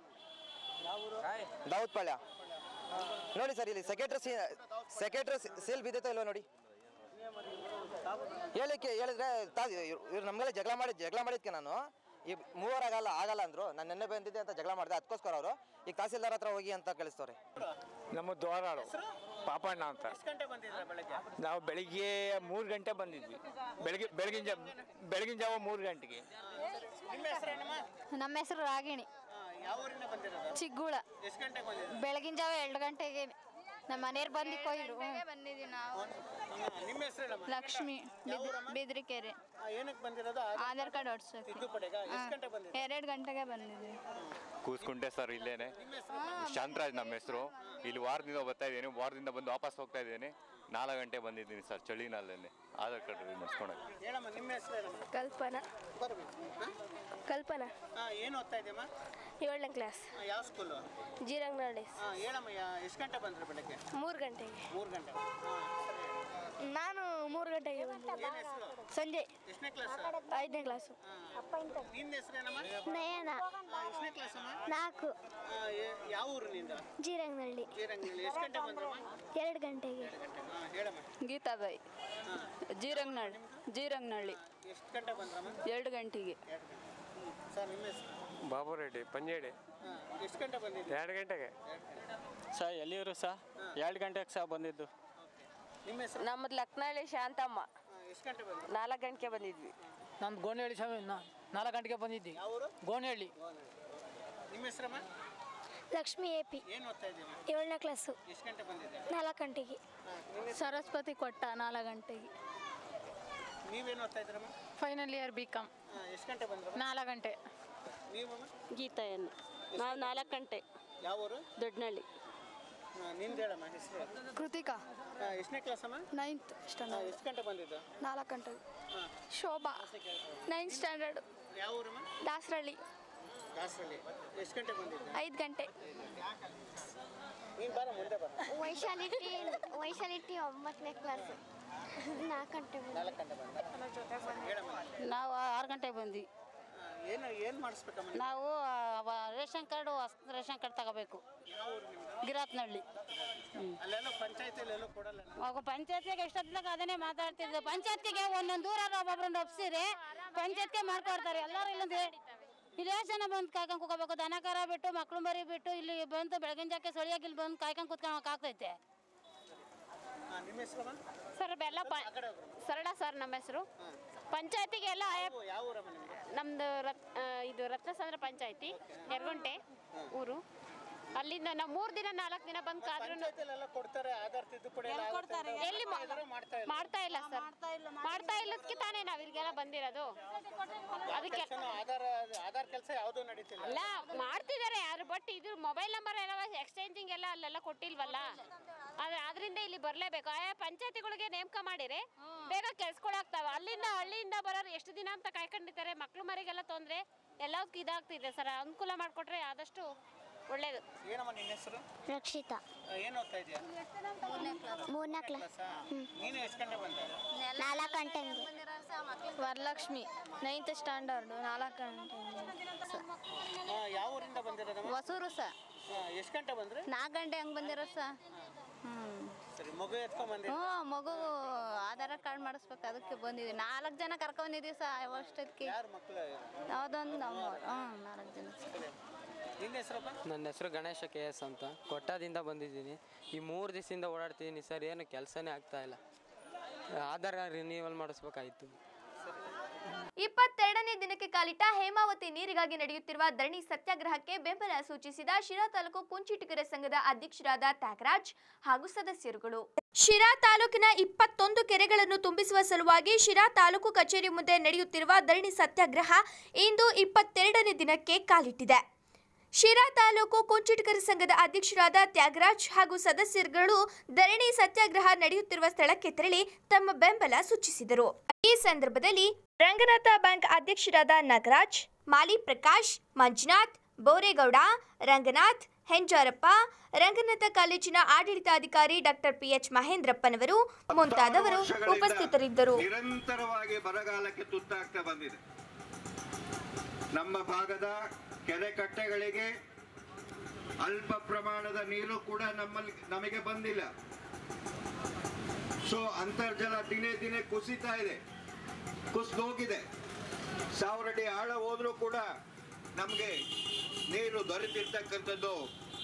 ದಾವತ್ ಪಾಳ್ಯ ನೋಡಿ ಸರ್ ಇಲ್ಲಿ ಸೆಕ್ರೆಟ್ರಿ ಸೆಕ್ರೆಟ್ರಿ ಸೀಲ್ ಬಿದ್ದೈತೋ ಇಲ್ವೋ ನೋಡಿ ಹೇಳಿಕ್ಕೆ ಹೇಳಿದ್ರೆ ತಾ ಇವ್ರು ನಮ್ಗೆಲ್ಲ ಜಗಳ ಮಾಡಿ ಜಗಳ ಮಾಡಿದ್ಕೆ ನಾನು ಈ ಮೂವರ್ ಆಗಲ್ಲ ಆಗಲ್ಲ ಅಂದ್ರು ನಾನು ನೆನ್ನೆ ಬಂದಿದ್ದೆ ಅಂತ ಜಗಳ ಮಾಡಿದೆ ಅದಕ್ಕೋಸ್ಕರ ಅವರು ಈಗ ತಹಸೀಲ್ದಾರ್ ಹತ್ರ ಹೋಗಿ ಅಂತ ಕಳಿಸ್ತವ್ರೆ ನಮ್ಮ ದ್ವಾರಾಳು ಪಾಪಣ್ಣ ಅಂತ ಎಷ್ಟು ಗಂಟೆ ಬಂದಿದ್ರ ಬೆಳಗ್ಗೆ ನಾವು ಬೆಳಿಗ್ಗೆ ಮೂರು ಗಂಟೆ ಬಂದಿದ್ವಿ ಬೆಳಗ್ಗೆ ಬೆಳಗಿನ ಜಾ ಬೆಳಗಿನ ಜಾವ ಮೂರು ಗಂಟೆಗೆ ನಿಮ್ಮ ಹೆಸರೇನಮ್ಮ ನಮ್ಮ ಹೆಸರು ರಾಗಿಣಿ ಯಾವ ಊರಿಂದ ಬಂದಿರೋದು ಚಿಗ್ಗುಳ ಎಷ್ಟು ಗಂಟೆಗೆ ಬಂದಿದ್ರು ಬೆಳಗಿನ ಜಾವ ಎರಡು ಗಂಟೆಗೆ ನಮ್ಮ ಮನೆಯವ್ರು ಬಂದು ಕೊಯ್ರು ಬಂದಿದ್ದೀವಿ ನಾವು ನಿಮ್ಮ ಹೆಸರೇನಮ್ಮ ಲಕ್ಷ್ಮಿ ಬಿದ್ರಿಕೆರೆ ಏನಕ್ಕೆ ಬಂದಿರೋದು ಆಧಾರ್ ಕಾರ್ಡ್ ಹೊಡ್ಸಕ್ಕೆ ತಿದ್ದುಪಡಿಗ ಎಷ್ಟು ಗಂಟೆ ಬಂದಿದ್ರು ಎರಡು ಗಂಟೆಗೆ ಬಂದಿದ್ದೀವಿ ಕೂಸ್ಕೊಂಡೆ ಸರ್ ಇಲ್ಲೇನೆ ಶಾಂತರಾಜ್ ನಮ್ಮ ಹೆಸರು ಇಲ್ಲಿ ವಾರದಿಂದ ಬರ್ತಾ ಇದ್ದೀನಿ ವಾರದಿಂದ ಬಂದು ವಾಪಸ್ ಹೋಗ್ತಾ ಇದ್ದೀನಿ ನಾಲ್ಕು ಗಂಟೆ ಬಂದಿದ್ದೀನಿ ಸರ್ ಚಳಿನಲ್ಲೇ ಆಧಾರ್ ಕಾರ್ಡ್ ಮಾಡಿಸ್ಕೊಳಕ್ಕೆ ಹೇಳಮ್ಮ ನಿಮ್ಮ ಹೆಸರೇನಮ್ಮ ಕಲ್ಪನಾ ಬರ್ಬೇಕು ಕಲ್ಪನಾ ಹಾಂ ಏನು ಓದ್ತಾ ಇದೆಯಮ್ಮ ಏಳನೇ ಕ್ಲಾಸ್ ಯಾವ ಸ್ಕೂಲು ಜೀರಂಗನಹಳ್ಳಿ ಹಾಂ ಹೇಳಮ್ಮ ಯಾ- ಎಷ್ಟು ಗಂಟೆ ಬಂದ್ರಿ ಬೆಳಗ್ಗೆ ಮೂರು ಗಂಟೆಗೆ ಮೂರು ಗಂಟೆ ನಾನು ಮೂರು ಗಂಟೆಗೆ ಬಂದೆ ಸಂಜೆ ಎಷ್ಟನೇ ಕ್ಲಾಸ್ ಐದನೇ ಕ್ಲಾಸು ನಿನ್ನ ಹೆಸರೇನಮ್ಮ ನಯನ ಎಷ್ಟನೇ ಕ್ಲಾಸ್ ಅಮ್ಮ ನಾಲ್ಕು ಆ, ಎ- ಯಾವ ಊರಿನಿಂದ ಜೀರಂಗನಹಳ್ಳಿ ಜೀರಂಗನಲ್ಲಿ ಎಷ್ಟು ಗಂಟೆ ಬಂದ್ರಮ್ಮ ಎರಡು ಗಂಟೆಗೆ ಹಾಂ ಹೇಳಮ್ಮ ಗೀತಾಬಾಯಿ ಜೀರಂಗ್ನಹಳ್ಳಿ ಜೀರಂಗ್ನಹಳ್ಳಿ ಎಷ್ಟು ಗಂಟೆ ಬಂದ್ರಮ್ಮ ಎರಡು ಗಂಟೆಗೆ ಸರ್ ನಿಮ್ಮ ಹೆಸರು ಬಾಬು ರೆಡ್ಡಿ ಪಂಜೇಡಿ ಹಾಂ ಎಷ್ಟು ಗಂಟೆ ಬಂದಿದ್ದೀರಿ ಎರಡು ಗಂಟೆಗೆ ಸರ್ ಎಲ್ಲಿರು ಸರ್ ಎರಡು ಗಂಟೆಗೆ ಸಹ ಬಂದಿದ್ದು ನಿಮ್ಮ ಹೆಸರು ನಮ್ಮದು ಲಕ್ನಳ್ಳಿ ಶಾಂತಮ್ಮ ಎಷ್ಟು ಗಂಟೆ ಬಂದ್ರಿ ನಾಲ್ಕು ಗಂಟೆಗೆ ಬಂದಿದ್ವಿ ನಮ್ದು ಗೋಣಿಹಳ್ಳಿ ಸ್ವಾಮಿ ನಾಲ್ಕು ಗಂಟೆಗೆ ಬಂದಿದ್ದಿ ಗೋಣಿಹಳ್ಳಿ ನಿಮ್ಮ ಹೆಸರಮ್ಮ ಲಕ್ಷ್ಮಿ ಎ ಪಿ ಏನು ಓದ್ತಾ ಇದ್ದೀರಾ ಏಳನೇ ಕ್ಲಾಸು ಎಷ್ಟು ಗಂಟೆ ಬಂದಿದ್ದೀರಿ ನಾಲ್ಕು ಗಂಟೆಗೆ ಸರಸ್ವತಿ ಕೊಟ್ಟ ನಾಲ್ಕು ಗಂಟೆಗೆ ನೀವೇನು ಓದ್ತಾ ಇದ್ದೀರಮ್ಮ ಫೈನಲ್ ಇಯರ್ ಬಿ ಕಾಮ್ ಹಾಂ ಎಷ್ಟು ಗಂಟೆ ಬಂದ್ರಮ್ಮ ನಾಲ್ಕು ಗಂಟೆ ನೀವಮ್ಮ ಗೀತಾಯನ್ನು ನಾವು ನಾಲ್ಕು ಗಂಟೆ ಯಾವ ಊರು ದೊಡ್ಡನಹಳ್ಳಿ ಹಾಂ ನಿಂದು ಹೇಳಮ್ಮ ಹೆಸರು ಕೃತಿಕಾ ಹಾಂ ಎಷ್ಟನೇ ಕ್ಲಾಸ್ ಅಮ್ಮ ನೈನ್ತ್ ಹಾಂ, ಸ್ಟ್ಯಾಂಡರ್ಡ್ ಎಷ್ಟು ಗಂಟೆ ಬಂದಿದ್ದು ನಾಲ್ಕು ಗಂಟೆಗೆ ಹಾಂ ಶೋಭಾ ನೈನ್ತ್ ಸ್ಟ್ಯಾಂಡರ್ಡ್ ಯಾವ ಊರಮ್ಮ ದಾಸರಳ್ಳಿ ದಾಸರಲ್ಲಿ ಎಷ್ಟು ಗಂಟೆ ಬಂದಿದ್ದು ಐದು ಗಂಟೆ ನೀನು ಬರ ಮುಂದೆ ಬರ ವೈಶಾಲಿಟಿ ವೈಶಾಲಿಟಿ ಒಂಬತ್ತನೇ ಕ್ಲಾಸು ನಾಲ್ಕು ಗಂಟೆ ನಾಲ್ಕು ಗಂಟೆ ಬಂದ ಹೇಳಮ್ಮ ನಾವು ಆರು ಗಂಟೆಗೆ ಬಂದ್ವಿ ಹಾಂ, ಏನು ಏನು ಮಾಡಿಸ್ಬೇಕಮ್ಮ ನೀವು? ನಾವು ಆ, ರೇಷನ್ ಕಾರ್ಡು ಹೊಸ ರೇಷನ್ ಕಾರ್ಡ್ ತಗೋಬೇಕು ಯಾವ ಊರು ನಿಮ್ದು ಗಿರಾತ್ನಹಳ್ಳಿ ಅಲ್ಲೆಲ್ಲ ಪಂಚಾಯತಿಯಲ್ಲಿ ಎಲ್ಲೂ ಕೊಡಲ್ಲ ಅವಾಗ ಪಂಚಾಯತ್ಗೆ ಎಷ್ಟೊತ್ತಿನಾಗ ಅದನ್ನೇ ಮಾತಾಡ್ತಿದ್ದು ಪಂಚಾಯತ್ಗೆ ಒಂದೊಂದು ದೂರ ಒಬ್ಬೊಬ್ರನ್ನ ಒಪ್ಸಿರಿ ಪಂಚಾಯತ್ಗೆ ಮಾಡ್ಕೊಡ್ತಾರೆ ಎಲ್ಲರೂ ಇಲ್ಲಂದ್ರೆ ಇಲ್ಲಿ ಎಷ್ಟು ಜನ ಬಂದು ಕಾಯ್ಕೊಂಡು ಕೂಕೋಬೇಕು ದನ ಕರ ಬಿಟ್ಟು ಮಕ್ಳು ಮರಿ ಬಿಟ್ಟು ಇಲ್ಲಿ ಬಂದು ಬೆಳಗಿನ ಜಾಕೆ ಸಳಿಯಾಗಿ ಇಲ್ಲಿ ಬಂದು ಕಾಯ್ಕೊಂಡು ಕೂತ್ಕೊಳಕ್ ಆಗ್ತೈತೆ ಹಾಂ ನಿಮ್ಮ ಹೆಸರಮ್ಮ ಸರ್ ಬೆಲ್ಲ ಪ ಸರಳ ಸರ್ ನಮ್ಮ ಹೆಸರು ಪಂಚಾಯತಿಗೆ ಎಲ್ಲ ಯಾವ- ಯಾವ ಊರಮ್ಮ ನಿಮ್ಮದು ನಮ್ದು ರತ್ ಆ, ಇದು ರತ್ನಸಂದ್ರ ಪಂಚಾಯತಿ ಯರಗುಂಟೆ ಊರು ಅಲ್ಲಿಂದ ನಾವು ಮೂರು ದಿನ ನಾಲ್ಕು ದಿನ ಬಂದು ಕಾದ್ರೂ ಪಂಚಾಯತಿಲೆಲ್ಲ ಕೊಡ್ತಾರೆ ಆಧಾರ್ ತಿದ್ದುಪಡಿ ಎಲ್ಲ ಆಗುತ್ತೆ ಅಂತ ಎಲ್ಲಿ ಮಾ- ಇದ್ರು ಮಾಡ್ತಾ ಇಲ್ಲ ಮಾಡ್ತಾ ಇಲ್ಲ ಸರ್ ಮಾಡ್ತಾ ಇಲ್ಲದಕ್ಕೆ ತಾನೇ ನಾವು ಇಲ್ಲಿಗೆಲ್ಲ ಬಂದಿರೋದು ಅದಕ್ಕೆ ಕೆಲ್ಸನೂ ಆಧಾರ್ ಆಧಾರ್ ಕೆಲಸ ಯಾವುದೂ ನಡೀತಿಲ್ಲ ಅಲ್ಲ ಮಾಡ್ತಿದ್ದಾರೆ ಯಾರು ಬಟ್ ಇದು ಮೊಬೈಲ್ ನಂಬರ್ ಎಲ್ಲ ಎಕ್ಸ್ಚೇಂಜಿಂಗ್ ಎಲ್ಲ ಅಲ್ಲೆಲ್ಲ ಕೊಟ್ಟಿಲ್ವಲ್ಲ ಆದ್ರೆ ಅದರಿಂದ ಇಲ್ಲಿ ಬರಲೇಬೇಕು ಆಯಾ ಪಂಚಾಯತಿಗಳಿಗೆ ನೇಮಕ ಮಾಡಿರಿ ಬೇಗ ಕೆಲ್ಸಗಳಾಗ್ತಾವೆ ಅಲ್ಲಿಂದ ಹಳ್ಳಿಯಿಂದ ಬರೋರು ಎಷ್ಟು ದಿನ ಅಂತ ಕಾಯ್ಕೊಂಡಿರ್ತಾರೆ ಮಕ್ಳು ಮರಿಗೆಲ್ಲ ತೊಂದರೆ ಎಲ್ಲದಕ್ಕೂ ಇದಾಗ್ತಿದೆ ಸರ್ ಅನುಕೂಲ ಮಾಡಿಕೊಟ್ರೆ ಆದಷ್ಟು ಒಳ್ಳೇದು ಏನಮ್ಮ ನಿನ್ನ ಹೆಸರು ರಕ್ಷಿತಾ ಏನು ಓದ್ತಾ ಇದೆಯಾ ಮೂರನೇ ಕ್ಲಾಸ್ ಕ್ಲಾಸಾ ನೀನು ಎಷ್ಟು ಗಂಟೆ ಬಂದೆ ನಾಲ್ಕು ಗಂಟೆಗೆ ವರಲಕ್ಷ್ಮಿ ನೈನ್ತ್ ಸ್ಟ್ಯಾಂಡರ್ಡ್ ನಾಲ್ಕು ಗಂಟೆ ಆ, ಯಾವ ಊರಿಂದ ಬಂದಿರೋದಮ್ಮ ಹೊಸೂರು ಸರ್ ಎಷ್ಟು ಗಂಟೆ ಬಂದ್ರಿ ನಾಲ್ಕು ಗಂಟೆ ಹಂಗೆ ಬಂದಿರೋ ಸರ್ ಹ್ಞೂ ಸರಿ ಮಗು ಎತ್ಕೊಂಡ್ ಬಂದ್ರಿ ಹ್ಞೂ ಮಗು ಆಧಾರ್ ಕಾರ್ಡ್ ಮಾಡಿಸ್ಬೇಕು ಅದಕ್ಕೆ ಬಂದಿದ್ವಿ ನಾಲ್ಕು ಜನ ಕರ್ಕೊಂಡಿದ್ದೀವಿ ಸರ್ ಅಷ್ಟೊತ್ತಿಗೆ ಯಾರು ಮಕ್ಕಳು ಯಾವುದೊಂದು ನಮ್ಮ ಹ್ಞೂ ನಾಲ್ಕು ಜನ ಸರ್ ನಿನ್ನ ಹೆಸರಪ್ಪ ನನ್ನ ಹೆಸರು ಗಣೇಶ ಕೆ ಎಸ್ ಅಂತ ಕೊಟ್ಟದಿಂದ ಬಂದಿದ್ದೀನಿ ಈ ಮೂರು ದಿವಸದಿಂದ ಓಡಾಡ್ತಿದ್ದೀನಿ ಸರ್ ಏನು ಕೆಲಸನೇ ಆಗ್ತಾ ಇಲ್ಲ ಆಧಾರ್ ರಿನ್ಯೂವಲ್ ಮಾಡಿಸ್ಬೇಕಾಯ್ತು ಇಪ್ಪತ್ತೆರಡನೇ ದಿನಕ್ಕೆ ಕಾಲಿಟ್ಟ ಹೇಮಾವತಿ ನೀರಿಗಾಗಿ ನಡೆಯುತ್ತಿರುವ ಧರಣಿ ಸತ್ಯಾಗ್ರಹಕ್ಕೆ ಬೆಂಬಲ ಸೂಚಿಸಿದ ಶಿರಾ ತಾಲೂಕು ಕುಂಚಿಟಿಗರ ಸಂಘದ ಅಧ್ಯಕ್ಷರಾದ ತ್ಯಾಗರಾಜ್ ಹಾಗೂ ಸದಸ್ಯರುಗಳು ಶಿರಾ ತಾಲೂಕಿನ ಇಪ್ಪತ್ತೊಂದು ಕೆರೆಗಳನ್ನು ತುಂಬಿಸುವ ಸಲುವಾಗಿ ಶಿರಾ ತಾಲೂಕು ಕಚೇರಿ ಮುಂದೆ ನಡೆಯುತ್ತಿರುವ ಧರಣಿ ಸತ್ಯಾಗ್ರಹ ಇಂದು ಇಪ್ಪತ್ತೆರಡನೇ ದಿನಕ್ಕೆ ಕಾಲಿಟ್ಟಿದೆ ಶಿರಾ ತಾಲೂಕು ಕುಂಚಿಟಿಗರ ಸಂಘದ ಅಧ್ಯಕ್ಷರಾದ ತ್ಯಾಗರಾಜ್ ಹಾಗೂ ಸದಸ್ಯರುಗಳು ಧರಣಿ ಸತ್ಯಾಗ್ರಹ ನಡೆಯುತ್ತಿರುವ ಸ್ಥಳಕ್ಕೆ ತೆರಳಿ ತಮ್ಮ ಬೆಂಬಲ ಸೂಚಿಸಿದರು ಈ ಸಂದರ್ಭದಲ್ಲಿ ರಂಗನಾಥ ಬ್ಯಾಂಕ್ ಅಧ್ಯಕ್ಷರಾದ ನಾಗರಾಜ್ ಮಾಲಿ ಪ್ರಕಾಶ್ ಮಂಜುನಾಥ್ ಬೋರೇಗೌಡ ರಂಗನಾಥ್ ಹೆಂಜಾರಪ್ಪ ರಂಗನಾಥ ಕಾಲೇಜಿನ ಆಡಳಿತಾಧಿಕಾರಿ ಡಾಕ್ಟರ್ ಪಿಎಚ್ ಮಹೇಂದ್ರಪ್ಪನವರು ಮುಂತಾದವರು ಉಪಸ್ಥಿತರಿದ್ದರು ನಿರಂತರವಾಗಿ ಬರಗಾಲಕ್ಕೆ ತುತ್ತಾಗ್ತಾ ಬಂದಿದೆ ನಮ್ಮ ಭಾಗದ ಕೆರೆ ಕಟ್ಟೆಗಳಿಗೆ ಅಲ್ಪ ಪ್ರಮಾಣದ ನೀರು ಕೂಡ ನಮ್ಮಲ್ಲಿ ನಮಗೆ ಬಂದಿಲ್ಲ ಸೊ ಅಂತರ್ಜಲ ದಿನೇ ದಿನೇ ಕುಸಿತಾ ಇದೆ ಕುಸಿದೋಗಿದೆ ಸಾವಿರ ಅಡಿ ಆಳ ಹೋದ್ರೂ ಕೂಡ ನಮಗೆ ನೀರು ದೊರೆತಿರ್ತಕ್ಕಂಥದ್ದು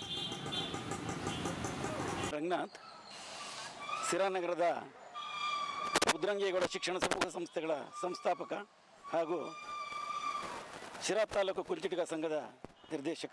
ರಂಗನಾಥ್ ಸಿರಾನಗರದ ಉದ್ರಂಗೇಗೌಡ ಶಿಕ್ಷಣ ಸಮೂಹ ಸಂಸ್ಥೆಗಳ ಸಂಸ್ಥಾಪಕ ಹಾಗೂ ಶಿರಾ ತಾಲೂಕು ಕುಂಚಿಟಿಗ ಸಂಘದ ನಿರ್ದೇಶಕ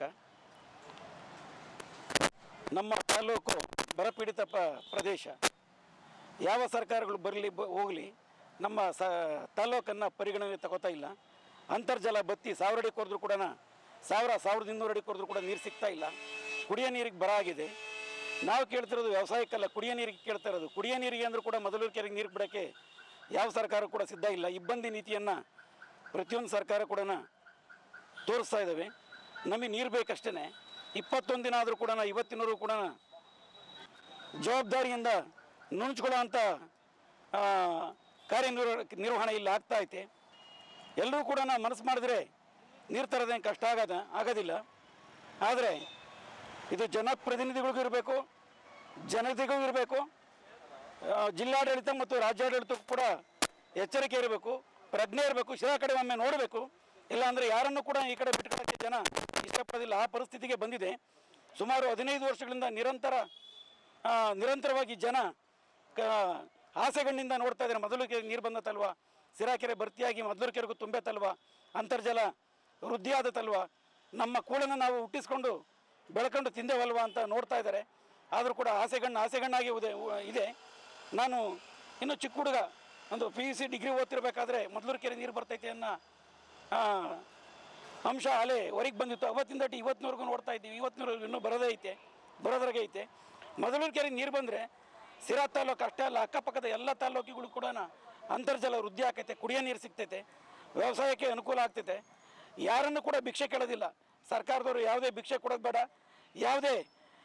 ನಮ್ಮ ತಾಲೂಕು ಬರಪೀಡಿತ ಪ ಪ್ರದೇಶ ಯಾವ ಸರ್ಕಾರಗಳು ಬರಲಿ ಬ ಹೋಗಲಿ ನಮ್ಮ ಸ ತಾಲೂಕನ್ನು ಪರಿಗಣನೆ ತಗೋತಾ ಇಲ್ಲ ಅಂತರ್ಜಲ ಬತ್ತಿ ಸಾವಿರ ಅಡಿ ಕೊರೆದ್ರು ಕೂಡ ಸಾವಿರ ಸಾವಿರದ ಇನ್ನೂರು ಅಡಿ ಕೊರೆದ್ರು ಕೂಡ ನೀರು ಸಿಗ್ತಾ ಇಲ್ಲ ಕುಡಿಯೋ ನೀರಿಗೆ ಬರ ಆಗಿದೆ ನಾವು ಕೇಳ್ತಿರೋದು ವ್ಯವಸಾಯಕ್ಕಲ್ಲ ಕುಡಿಯೋ ನೀರಿಗೆ ಕೇಳ್ತಾ ಇರೋದು ಕುಡಿಯೋ ನೀರಿಗೆ ಅಂದರೂ ಕೂಡ ಮೊದಲು ಕೆರೆಗೆ ನೀರು ಬಿಡೋಕ್ಕೆ ಯಾವ ಸರ್ಕಾರ ಕೂಡ ಸಿದ್ಧ ಇಲ್ಲ ಇಬ್ಬಂದಿ ನೀತಿಯನ್ನು ಪ್ರತಿಯೊಂದು ಸರ್ಕಾರ ಕೂಡ ತೋರಿಸ್ತಾ ಇದ್ದಾವೆ ನಮಗೆ ನೀರು ಬೇಕಷ್ಟೇ ಇಪ್ಪತ್ತೊಂದು ದಿನ ಆದರೂ ಕೂಡ ಇವತ್ತಿನವರು ಕೂಡ ಜವಾಬ್ದಾರಿಯಿಂದ ನುಣುಚ್ಕೊಳ್ಳೋ ಅಂಥ ಆ, ಕಾರ್ಯನಿರ್ವ ನಿರ್ವಹಣೆ ಇಲ್ಲಿ ಆಗ್ತಾ ಐತೆ ಎಲ್ಲರೂ ಕೂಡ ನಾವು ಮನಸ್ಸು ಮಾಡಿದ್ರೆ ನೀರು ತರೋದೇನು ಕಷ್ಟ ಆಗದ ಆಗೋದಿಲ್ಲ ಆದರೆ ಇದು ಜನಪ್ರತಿನಿಧಿಗಳಿಗೂ ಇರಬೇಕು ಜನತೆಗೂ ಇರಬೇಕು ಆ, ಜಿಲ್ಲಾಡಳಿತ ಮತ್ತು ರಾಜ್ಯಾಡಳಿತಕ್ಕೂ ಕೂಡ ಎಚ್ಚರಿಕೆ ಇರಬೇಕು ಪ್ರಜ್ಞೆ ಇರಬೇಕು ಶಿರಾ ಕಡೆ ಒಮ್ಮೆ ನೋಡಬೇಕು ಇಲ್ಲಾಂದರೆ ಯಾರನ್ನು ಕೂಡ ಈ ಕಡೆ ಬಿಟ್ಕೊಳ್ಳೋಕ್ಕೆ ಜನ ಇಷ್ಟಪಡೋದಿಲ್ಲ ಆ ಪರಿಸ್ಥಿತಿಗೆ ಬಂದಿದೆ ಸುಮಾರು ಹದಿನೈದು ವರ್ಷಗಳಿಂದ ನಿರಂತರ ಆ, ನಿರಂತರವಾಗಿ ಜನ ಕ ಆಸೆಗಣ್ಣಿಂದ ನೋಡ್ತಾ ಇದ್ದಾರೆ ಮೊದಲು ಕೆರೆ ನೀರು ಬಂದತಲ್ವಾ ಸಿರಾ ಕೆರೆ ಭರ್ತಿಯಾಗಿ ಮೊದಲು ಕೆರೆಗೂ ತುಂಬೆತಲ್ವಾ ಅಂತರ್ಜಲ ವೃದ್ಧಿ ಆದತಲ್ವಾ ನಮ್ಮ ಕೂಳನ್ನು ನಾವು ಹುಟ್ಟಿಸ್ಕೊಂಡು ಬೆಳ್ಕೊಂಡು ತಿಂದೇವಲ್ವಾ ಅಂತ ನೋಡ್ತಾ ಇದ್ದಾರೆ ಆದರೂ ಕೂಡ ಆಸೆಗಣ್ಣು ಆಸೆಗಣ್ಣಾಗಿ ಉದೆ ಉ- ಇದೆ ನಾನು ಇನ್ನು ಚಿಕ್ಕ ಹುಡುಗ ಒಂದು ಪಿ ಯು ಸಿ ಡಿಗ್ರಿ ಓದ್ತಿರ್ಬೇಕಾದ್ರೆ ಮೊದಲೂರು ಕೆರೆ ನೀರು ಬರ್ತೈತೆ ಅನ್ನೋ ಆ, ಅಂಶ ಅಲೆ ಹೊರಗೆ ಬಂದಿತ್ತು ಅವತ್ತಿಂದ ಟಿ ಇವತ್ತಿನವರೆಗೂ ನೋಡ್ತಾ ಇದ್ದೀವಿ ಇವತ್ತಿನವರೆಗೂ ಇನ್ನೂ ಬರೋದೇ ಐತೆ ಬರೋದ್ರಾಗೆ ಐತೆ ಮೊದಲೂರು ಕೆರೆ ನೀರು ಬಂದರೆ ಸಿರಾ ತಾಲೂಕು ಅಷ್ಟೇ ಅಲ್ಲ ಅಕ್ಕಪಕ್ಕದ ಎಲ್ಲ ತಾಲೂಕುಗಳು ಕೂಡ ಅಂತರ್ಜಲ ವೃದ್ಧಿ ಆಕೈತೆ ಕುಡಿಯೋ ನೀರು ಸಿಗ್ತೈತೆ ವ್ಯವಸಾಯಕ್ಕೆ ಅನುಕೂಲ ಆಗ್ತೈತೆ ಯಾರನ್ನು ಕೂಡ ಭಿಕ್ಷೆ ಕೇಳೋದಿಲ್ಲ ಸರ್ಕಾರದವರು ಯಾವುದೇ ಭಿಕ್ಷೆ ಕೊಡೋದು ಬೇಡ ಯಾವುದೇ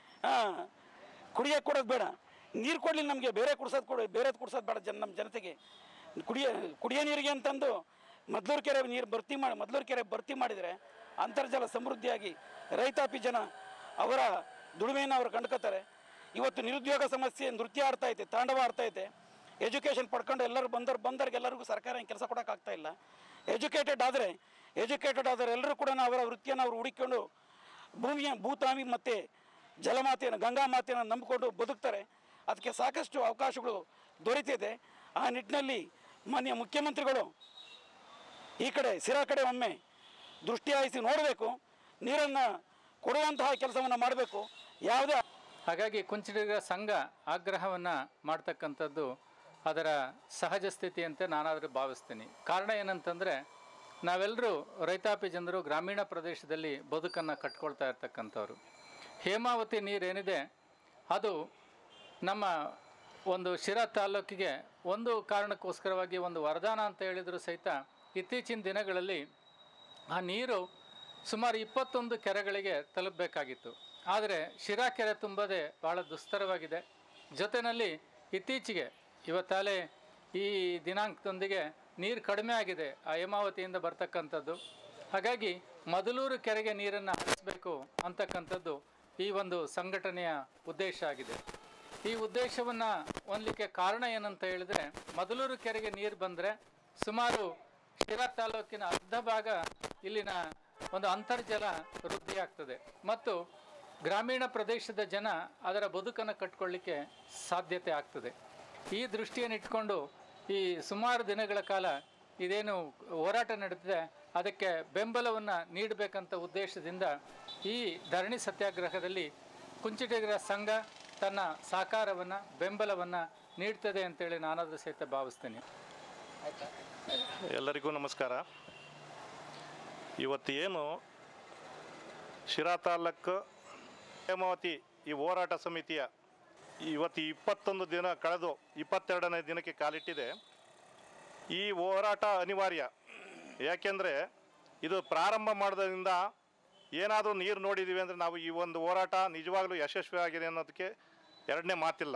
ಕುಡಿಯೋಕೆ ಕೊಡೋದು ಬೇಡ ನೀರು ಕೊಡಲಿ ನಮಗೆ ಬೇರೆ ಕುಡ್ಸೋದು ಕೊಡ ಬೇರೆದು ಕುಡ್ಸೋದು ಬೇಡ ಜನ ನಮ್ಮ ಜನತೆಗೆ ಕುಡಿಯ ಕುಡಿಯೋ ನೀರಿಗೆ ಅಂತಂದು ಮೊದಲೂರು ಕೆರೆ ನೀರು ಭರ್ತಿ ಮಾಡಿ ಮೊದಲೂರು ಕೆರೆ ಭರ್ತಿ ಮಾಡಿದರೆ ಅಂತರ್ಜಲ ಸಮೃದ್ಧಿಯಾಗಿ ರೈತಾಪಿ ಜನ ಅವರ ದುಡಿಮೆಯನ್ನು ಅವರು ಕಂಡ್ಕೋತಾರೆ ಇವತ್ತು ನಿರುದ್ಯೋಗ ಸಮಸ್ಯೆ ನೃತ್ಯ ಆಡ್ತಾ ಐತೆ ತಾಂಡವ ಆಡ್ತಾ ಐತೆ ಎಜುಕೇಷನ್ ಪಡ್ಕೊಂಡು ಎಲ್ಲರೂ ಬಂದವ್ರು ಬಂದವ್ರಿಗೆ ಎಲ್ಲರಿಗೂ ಸರ್ಕಾರ ಏನು ಕೆಲಸ ಕೊಡೋಕ್ಕಾಗ್ತಾ ಇಲ್ಲ ಎಜುಕೇಟೆಡ್ ಆದರೆ ಎಜುಕೇಟೆಡ್ ಆದರೆ ಎಲ್ಲರೂ ಕೂಡ ಅವರ ವೃತ್ತಿಯನ್ನು ಅವರು ಹುಡುಕಿಕೊಂಡು ಭೂಮಿಯ ಭೂತಾಮಿ ಮತ್ತು ಜಲಮಾತೆಯನ್ನು ಗಂಗಾ ಮಾತೆಯನ್ನು ನಂಬಿಕೊಂಡು ಬದುಕ್ತಾರೆ ಅದಕ್ಕೆ ಸಾಕಷ್ಟು ಅವಕಾಶಗಳು ದೊರೀತಿದೆ ಆ ನಿಟ್ಟಿನಲ್ಲಿ ಮಾನ್ಯ ಮುಖ್ಯಮಂತ್ರಿಗಳು ಈ ಕಡೆ ಸಿರಾ ಕಡೆ ಒಮ್ಮೆ ದೃಷ್ಟಿ ಹಾಯಿಸಿ ನೋಡಬೇಕು ನೀರನ್ನು ಕೊಡುವಂತಹ ಕೆಲಸವನ್ನು ಮಾಡಬೇಕು ಯಾವುದೇ ಹಾಗಾಗಿ ಕುಂಚಿಟಿಗರ ಸಂಘ ಆಗ್ರಹವನ್ನು ಮಾಡ್ತಕ್ಕಂಥದ್ದು ಅದರ ಸಹಜ ಸ್ಥಿತಿಯಂತೆ ನಾನಾದರೂ ಭಾವಿಸ್ತೀನಿ ಕಾರಣ ಏನಂತಂದರೆ ನಾವೆಲ್ಲರೂ ರೈತಾಪಿ ಜನರು ಗ್ರಾಮೀಣ ಪ್ರದೇಶದಲ್ಲಿ ಬದುಕನ್ನು ಕಟ್ಕೊಳ್ತಾ ಇರ್ತಕ್ಕಂಥವ್ರು ಹೇಮಾವತಿ ನೀರೇನಿದೆ ಅದು ನಮ್ಮ ಒಂದು ಶಿರಾ ತಾಲೂಕಿಗೆ ಒಂದು ಕಾರಣಕ್ಕೋಸ್ಕರವಾಗಿ ಒಂದು ವರದಾನ ಅಂತ ಹೇಳಿದರೂ ಸಹಿತ ಇತ್ತೀಚಿನ ದಿನಗಳಲ್ಲಿ ಆ ನೀರು ಸುಮಾರು ಇಪ್ಪತ್ತೊಂದು ಕೆರೆಗಳಿಗೆ ತಲುಪಬೇಕಾಗಿತ್ತು ಆದರೆ ಶಿರಾ ಕೆರೆ ತುಂಬದೆ ಭಾಳ ದುಸ್ತರವಾಗಿದೆ ಜೊತೆಯಲ್ಲಿ ಇತ್ತೀಚೆಗೆ ಇವತ್ತಾಲೆ ಈ ದಿನಾಂಕದೊಂದಿಗೆ ನೀರು ಕಡಿಮೆ ಆಗಿದೆ ಆ ಹೇಮಾವತಿಯಿಂದ ಬರ್ತಕ್ಕಂಥದ್ದು ಹಾಗಾಗಿ ಮದಲೂರು ಕೆರೆಗೆ ನೀರನ್ನು ಹರಿಸಬೇಕು ಅಂತಕ್ಕಂಥದ್ದು ಈ ಒಂದು ಸಂಘಟನೆಯ ಉದ್ದೇಶ ಆಗಿದೆ ಈ ಉದ್ದೇಶವನ್ನು ಹೊಂದಲಿಕ್ಕೆ ಕಾರಣ ಏನಂತ ಹೇಳಿದ್ರೆ ಮದಲೂರು ಕೆರೆಗೆ ನೀರು ಬಂದರೆ ಸುಮಾರು ಶಿರಾ ತಾಲೂಕಿನ ಅರ್ಧ ಭಾಗ ಇಲ್ಲಿನ ಒಂದು ಅಂತರ್ಜಲ ವೃದ್ಧಿಯಾಗ್ತದೆ ಮತ್ತು ಗ್ರಾಮೀಣ ಪ್ರದೇಶದ ಜನ ಅದರ ಬದುಕನ್ನು ಕಟ್ಕೊಳ್ಳಿಕ್ಕೆ ಸಾಧ್ಯತೆ ಆಗ್ತದೆ ಈ ದೃಷ್ಟಿಯನ್ನು ಇಟ್ಕೊಂಡು ಈ ಸುಮಾರು ದಿನಗಳ ಕಾಲ ಇದೇನು ಹೋರಾಟ ನಡೆದಿದೆ ಅದಕ್ಕೆ ಬೆಂಬಲವನ್ನು ನೀಡಬೇಕಂತ ಉದ್ದೇಶದಿಂದ ಈ ಧರಣಿ ಸತ್ಯಾಗ್ರಹದಲ್ಲಿ ಕುಂಚಿಟಿಗರ ಸಂಘ ತನ್ನ ಸಹಕಾರವನ್ನು ಬೆಂಬಲವನ್ನು ನೀಡ್ತದೆ ಅಂತೇಳಿ ನಾನಾದರೂ ಸಹಿತ ಭಾವಿಸ್ತೀನಿ ಎಲ್ಲರಿಗೂ ನಮಸ್ಕಾರ ಇವತ್ತು ಏನು ಶಿರಾ ತಾಲೂಕು ಹೇಮಾವತಿ ಈ ಹೋರಾಟ ಸಮಿತಿಯ ಇವತ್ತು ಇಪ್ಪತ್ತೊಂದು ದಿನ ಕಳೆದು ಇಪ್ಪತ್ತೆರಡನೇ ದಿನಕ್ಕೆ ಕಾಲಿಟ್ಟಿದೆ ಈ ಹೋರಾಟ ಅನಿವಾರ್ಯ ಯಾಕೆಂದರೆ ಇದು ಪ್ರಾರಂಭ ಮಾಡೋದ್ರಿಂದ ಏನಾದರೂ ನೀರು ನೋಡಿದ್ದೀವಿ ಅಂದರೆ ನಾವು ಈ ಒಂದು ಹೋರಾಟ ನಿಜವಾಗ್ಲೂ ಯಶಸ್ವಿ ಆಗಿದೆ ಅನ್ನೋದಕ್ಕೆ ಎರಡನೇ ಮಾತಿಲ್ಲ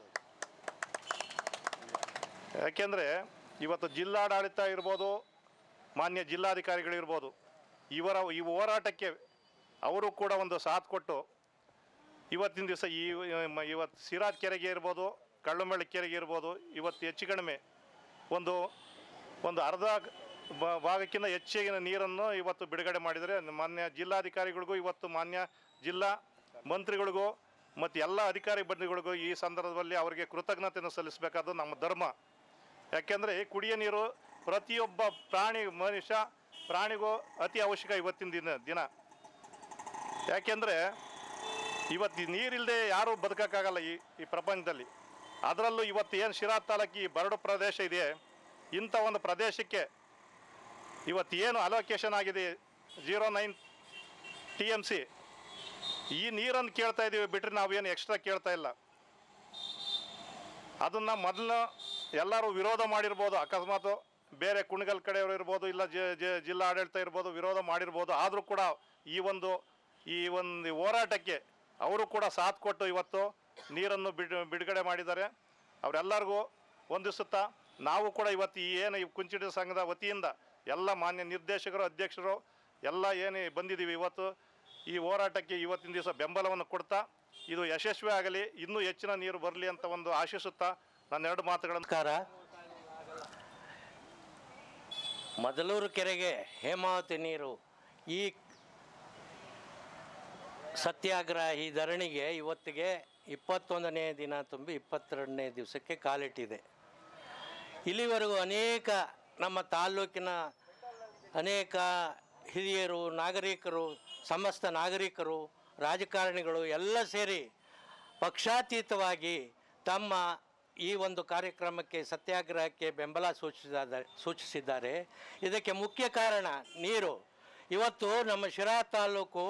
ಯಾಕೆಂದರೆ ಇವತ್ತು ಜಿಲ್ಲಾಡಳಿತ ಇರ್ಬೋದು ಮಾನ್ಯ ಜಿಲ್ಲಾಧಿಕಾರಿಗಳಿರ್ಬೋದು ಇವರ ಈ ಹೋರಾಟಕ್ಕೆ ಅವರು ಕೂಡ ಒಂದು ಸಾಥ್ ಕೊಟ್ಟು ಇವತ್ತಿನ ದಿವಸ ಈ ಮ- ಇವತ್ತು ಸಿರಾಜ್ ಕೆರೆಗೆ ಇರ್ಬೋದು ಕಳ್ಳಮಳ್ಳಿ ಕೆರೆಗೆ ಇರ್ಬೋದು ಇವತ್ತು ಹೆಚ್ಚು ಕಡಿಮೆ ಒಂದು ಒಂದು ಅರ್ಧ ಬ- ಭಾಗಕ್ಕಿಂತ ಹೆಚ್ಚಿನ ನೀರನ್ನು ಇವತ್ತು ಬಿಡುಗಡೆ ಮಾಡಿದರೆ ಮಾನ್ಯ ಜಿಲ್ಲಾಧಿಕಾರಿಗಳಿಗೂ ಇವತ್ತು ಮಾನ್ಯ ಜಿಲ್ಲಾ ಮಂತ್ರಿಗಳಿಗೂ ಮತ್ತು ಎಲ್ಲ ಅಧಿಕಾರಿ ಬಂಧುಗಳಿಗೂ ಈ ಸಂದರ್ಭದಲ್ಲಿ ಅವರಿಗೆ ಕೃತಜ್ಞತೆಯನ್ನು ಸಲ್ಲಿಸಬೇಕಾದ್ದು ನಮ್ಮ ಧರ್ಮ ಯಾಕೆಂದರೆ ಕುಡಿಯೋ ನೀರು ಪ್ರತಿಯೊಬ್ಬ ಪ್ರಾಣಿ ಮನುಷ್ಯ ಪ್ರಾಣಿಗೂ ಅತಿ ಅವಶ್ಯಕ ಇವತ್ತಿನ ದಿನ ದಿನ ಯಾಕೆಂದರೆ ಇವತ್ತು ನೀರಿಲ್ಲದೆ ಯಾರೂ ಬದುಕೋಕ್ಕಾಗಲ್ಲ ಈ ಈ ಪ್ರಪಂಚದಲ್ಲಿ ಅದರಲ್ಲೂ ಇವತ್ತು ಏನು ಶಿರಾ ತಾಲೂಕು ಈ ಬರಡು ಪ್ರದೇಶ ಇದೆ ಇಂಥ ಒಂದು ಪ್ರದೇಶಕ್ಕೆ ಇವತ್ತು ಏನು ಅಲೋಕೇಶನ್ ಆಗಿದೆ zero nine T M C ಈ ನೀರನ್ನು ಕೇಳ್ತಾ ಇದ್ದೀವಿ ಬಿಟ್ಟರೆ ನಾವೇನು ಎಕ್ಸ್ಟ್ರಾ ಕೇಳ್ತಾ ಇಲ್ಲ ಅದನ್ನು ಮೊದಲು ಎಲ್ಲರೂ ವಿರೋಧ ಮಾಡಿರ್ಬೋದು ಅಕಸ್ಮಾತ್ ಬೇರೆ ಕುಣಗಲ್ ಕಡೆಯವರು ಇರ್ಬೋದು ಇಲ್ಲ ಜ- ಜ- ಜಿಲ್ಲಾ ಆಡಳಿತ ಇರ್ಬೋದು ವಿರೋಧ ಮಾಡಿರ್ಬೋದು ಆದರೂ ಕೂಡ ಈ ಒಂದು ಈ ಒಂದು ಹೋರಾಟಕ್ಕೆ ಅವರು ಕೂಡ ಸಾಥ್ ಕೊಟ್ಟು ಇವತ್ತು ನೀರನ್ನು ಬಿಡ್ ಬಿಡುಗಡೆ ಮಾಡಿದ್ದಾರೆ ಅವರೆಲ್ಲರಿಗೂ ಹೊಂದಿಸುತ್ತಾ ನಾವು ಕೂಡ ಇವತ್ತು ಈ ಏನು ಈ ಕುಂಚಿಟ ಸಂಘದ ವತಿಯಿಂದ ಎಲ್ಲ ಮಾನ್ಯ ನಿರ್ದೇಶಕರು ಅಧ್ಯಕ್ಷರು ಎಲ್ಲ ಏನು ಬಂದಿದ್ದೀವಿ ಇವತ್ತು ಈ ಹೋರಾಟಕ್ಕೆ ಇವತ್ತಿನ ದಿವಸ ಬೆಂಬಲವನ್ನು ಕೊಡ್ತಾ ಇದು ಯಶಸ್ವಿ ಆಗಲಿ ಇನ್ನೂ ಹೆಚ್ಚಿನ ನೀರು ಬರಲಿ ಅಂತ ಒಂದು ಆಶಿಸುತ್ತಾ ನನ್ನ ಎರಡು ಮಾತುಗಳನ್ನು ನಮಸ್ಕಾರ ಮೊದಲೂರು ಕೆರೆಗೆ ಹೇಮಾವತಿ ನೀರು ಈ ಸತ್ಯಾಗ್ರಹ ಈ ಧರಣಿಗೆ ಇವತ್ತಿಗೆ ಇಪ್ಪತ್ತೊಂದನೇ ದಿನ ತುಂಬಿ ಇಪ್ಪತ್ತೆರಡನೇ ದಿವಸಕ್ಕೆ ಕಾಲಿಟ್ಟಿದೆ ಇಲ್ಲಿವರೆಗೂ ಅನೇಕ ನಮ್ಮ ತಾಲ್ಲೂಕಿನ ಅನೇಕ ಹಿರಿಯರು ನಾಗರಿಕರು ಸಮಸ್ತ ನಾಗರಿಕರು ರಾಜಕಾರಣಿಗಳು ಎಲ್ಲ ಸೇರಿ ಪಕ್ಷಾತೀತವಾಗಿ ತಮ್ಮ ಈ ಒಂದು ಕಾರ್ಯಕ್ರಮಕ್ಕೆ ಸತ್ಯಾಗ್ರಹಕ್ಕೆ ಬೆಂಬಲ ಸೂಚಿಸಿದ್ದಾರೆ ಸೂಚಿಸಿದ್ದಾರೆ ಇದಕ್ಕೆ ಮುಖ್ಯ ಕಾರಣ ನೀರು ಇವತ್ತು ನಮ್ಮ ಶಿರಾ ತಾಲೂಕು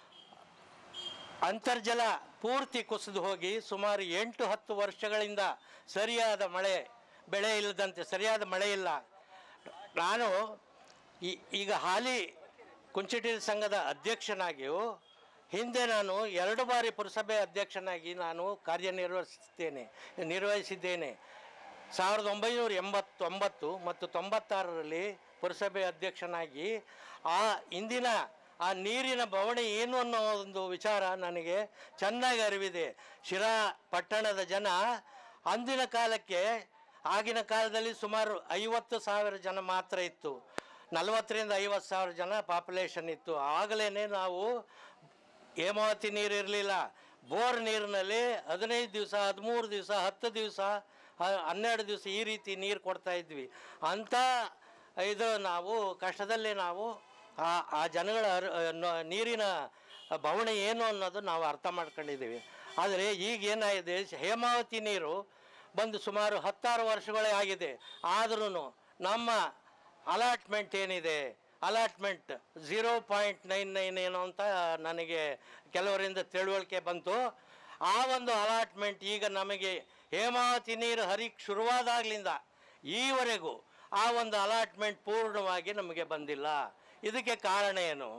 ಅಂತರ್ಜಲ ಪೂರ್ತಿ ಕುಸಿದು ಹೋಗಿ ಸುಮಾರು ಎಂಟು ಹತ್ತು ವರ್ಷಗಳಿಂದ ಸರಿಯಾದ ಮಳೆ ಬೆಳೆ ಇಲ್ಲದಂತೆ ಸರಿಯಾದ ಮಳೆ ಇಲ್ಲ ನಾನು ಈ- ಈಗ ಹಾಲಿ ಕುಂಚಿಟಿಲ್ ಸಂಘದ ಅಧ್ಯಕ್ಷನಾಗಿಯೂ ಹಿಂದೆ ನಾನು ಎರಡು ಬಾರಿ ಪುರಸಭೆ ಅಧ್ಯಕ್ಷನಾಗಿ ನಾನು ಕಾರ್ಯನಿರ್ವಹಿಸುತ್ತೇನೆ ನಿರ್ವಹಿಸಿದ್ದೇನೆ ಸಾವಿರದ ಒಂಬೈನೂರ ಎಂಬತ್ತೊಂಬತ್ತು ಮತ್ತು ತೊಂಬತ್ತಾರರಲ್ಲಿ ಪುರಸಭೆ ಅಧ್ಯಕ್ಷನಾಗಿ ಆ ಇಂದಿನ ಆ ನೀರಿನ ಬವಣೆ ಏನು ಅನ್ನೋ ಒಂದು ವಿಚಾರ ನನಗೆ ಚೆನ್ನಾಗಿ ಅರಿವಿದೆ ಶಿರಾ ಪಟ್ಟಣದ ಜನ ಅಂದಿನ ಕಾಲಕ್ಕೆ ಆಗಿನ ಕಾಲದಲ್ಲಿ ಸುಮಾರು ಐವತ್ತು ಸಾವಿರ ಜನ ಮಾತ್ರ ಇತ್ತು ನಲವತ್ತರಿಂದ ಐವತ್ತು ಸಾವಿರ ಜನ ಪಾಪ್ಯುಲೇಷನ್ ಇತ್ತು ಆಗಲೇ ನಾವು ಹೇಮಾವತಿ ನೀರು ಇರಲಿಲ್ಲ ಬೋರ್ ನೀರಿನಲ್ಲಿ ಹದಿನೈದು ದಿವಸ ಹದಿಮೂರು ದಿವಸ ಹತ್ತು ದಿವಸ ಹನ್ನೆರಡು ದಿವಸ ಈ ರೀತಿ ನೀರು ಕೊಡ್ತಾ ಇದ್ವಿ ಅಂಥ ಇದು ನಾವು ಕಷ್ಟದಲ್ಲಿ ನಾವು ಆ ಆ ಜನಗಳ ಅರ್- ನ- ನೀರಿನ ಬವಣೆ ಏನು ಅನ್ನೋದು ನಾವು ಅರ್ಥ ಮಾಡ್ಕೊಂಡಿದ್ದೀವಿ ಆದರೆ ಈಗ ಏನಾಗಿದೆ ಹೇಮಾವತಿ ನೀರು ಬಂದು ಸುಮಾರು ಹತ್ತಾರು ವರ್ಷಗಳೇ ಆಗಿದೆ ಆದ್ರೂ ನಮ್ಮ ಅಲಾಟ್ಮೆಂಟ್ ಏನಿದೆ allotment zero point nine nine ಏನು ಅಂತ ನನಗೆ ಕೆಲವರಿಂದ ತಿಳುವಳಿಕೆ ಬಂತು ಆ ಒಂದು ಅಲಾಟ್ಮೆಂಟ್ ಈಗ ನಮಗೆ ಹೇಮಾವತಿ ನೀರು ಹರಿಕ್ ಶುರುವಾದಾಗಲಿಂದ ಈವರೆಗೂ ಆ ಒಂದು ಅಲಾಟ್ಮೆಂಟ್ ಪೂರ್ಣವಾಗಿ ನಮಗೆ ಬಂದಿಲ್ಲ ಇದಕ್ಕೆ ಕಾರಣ ಏನು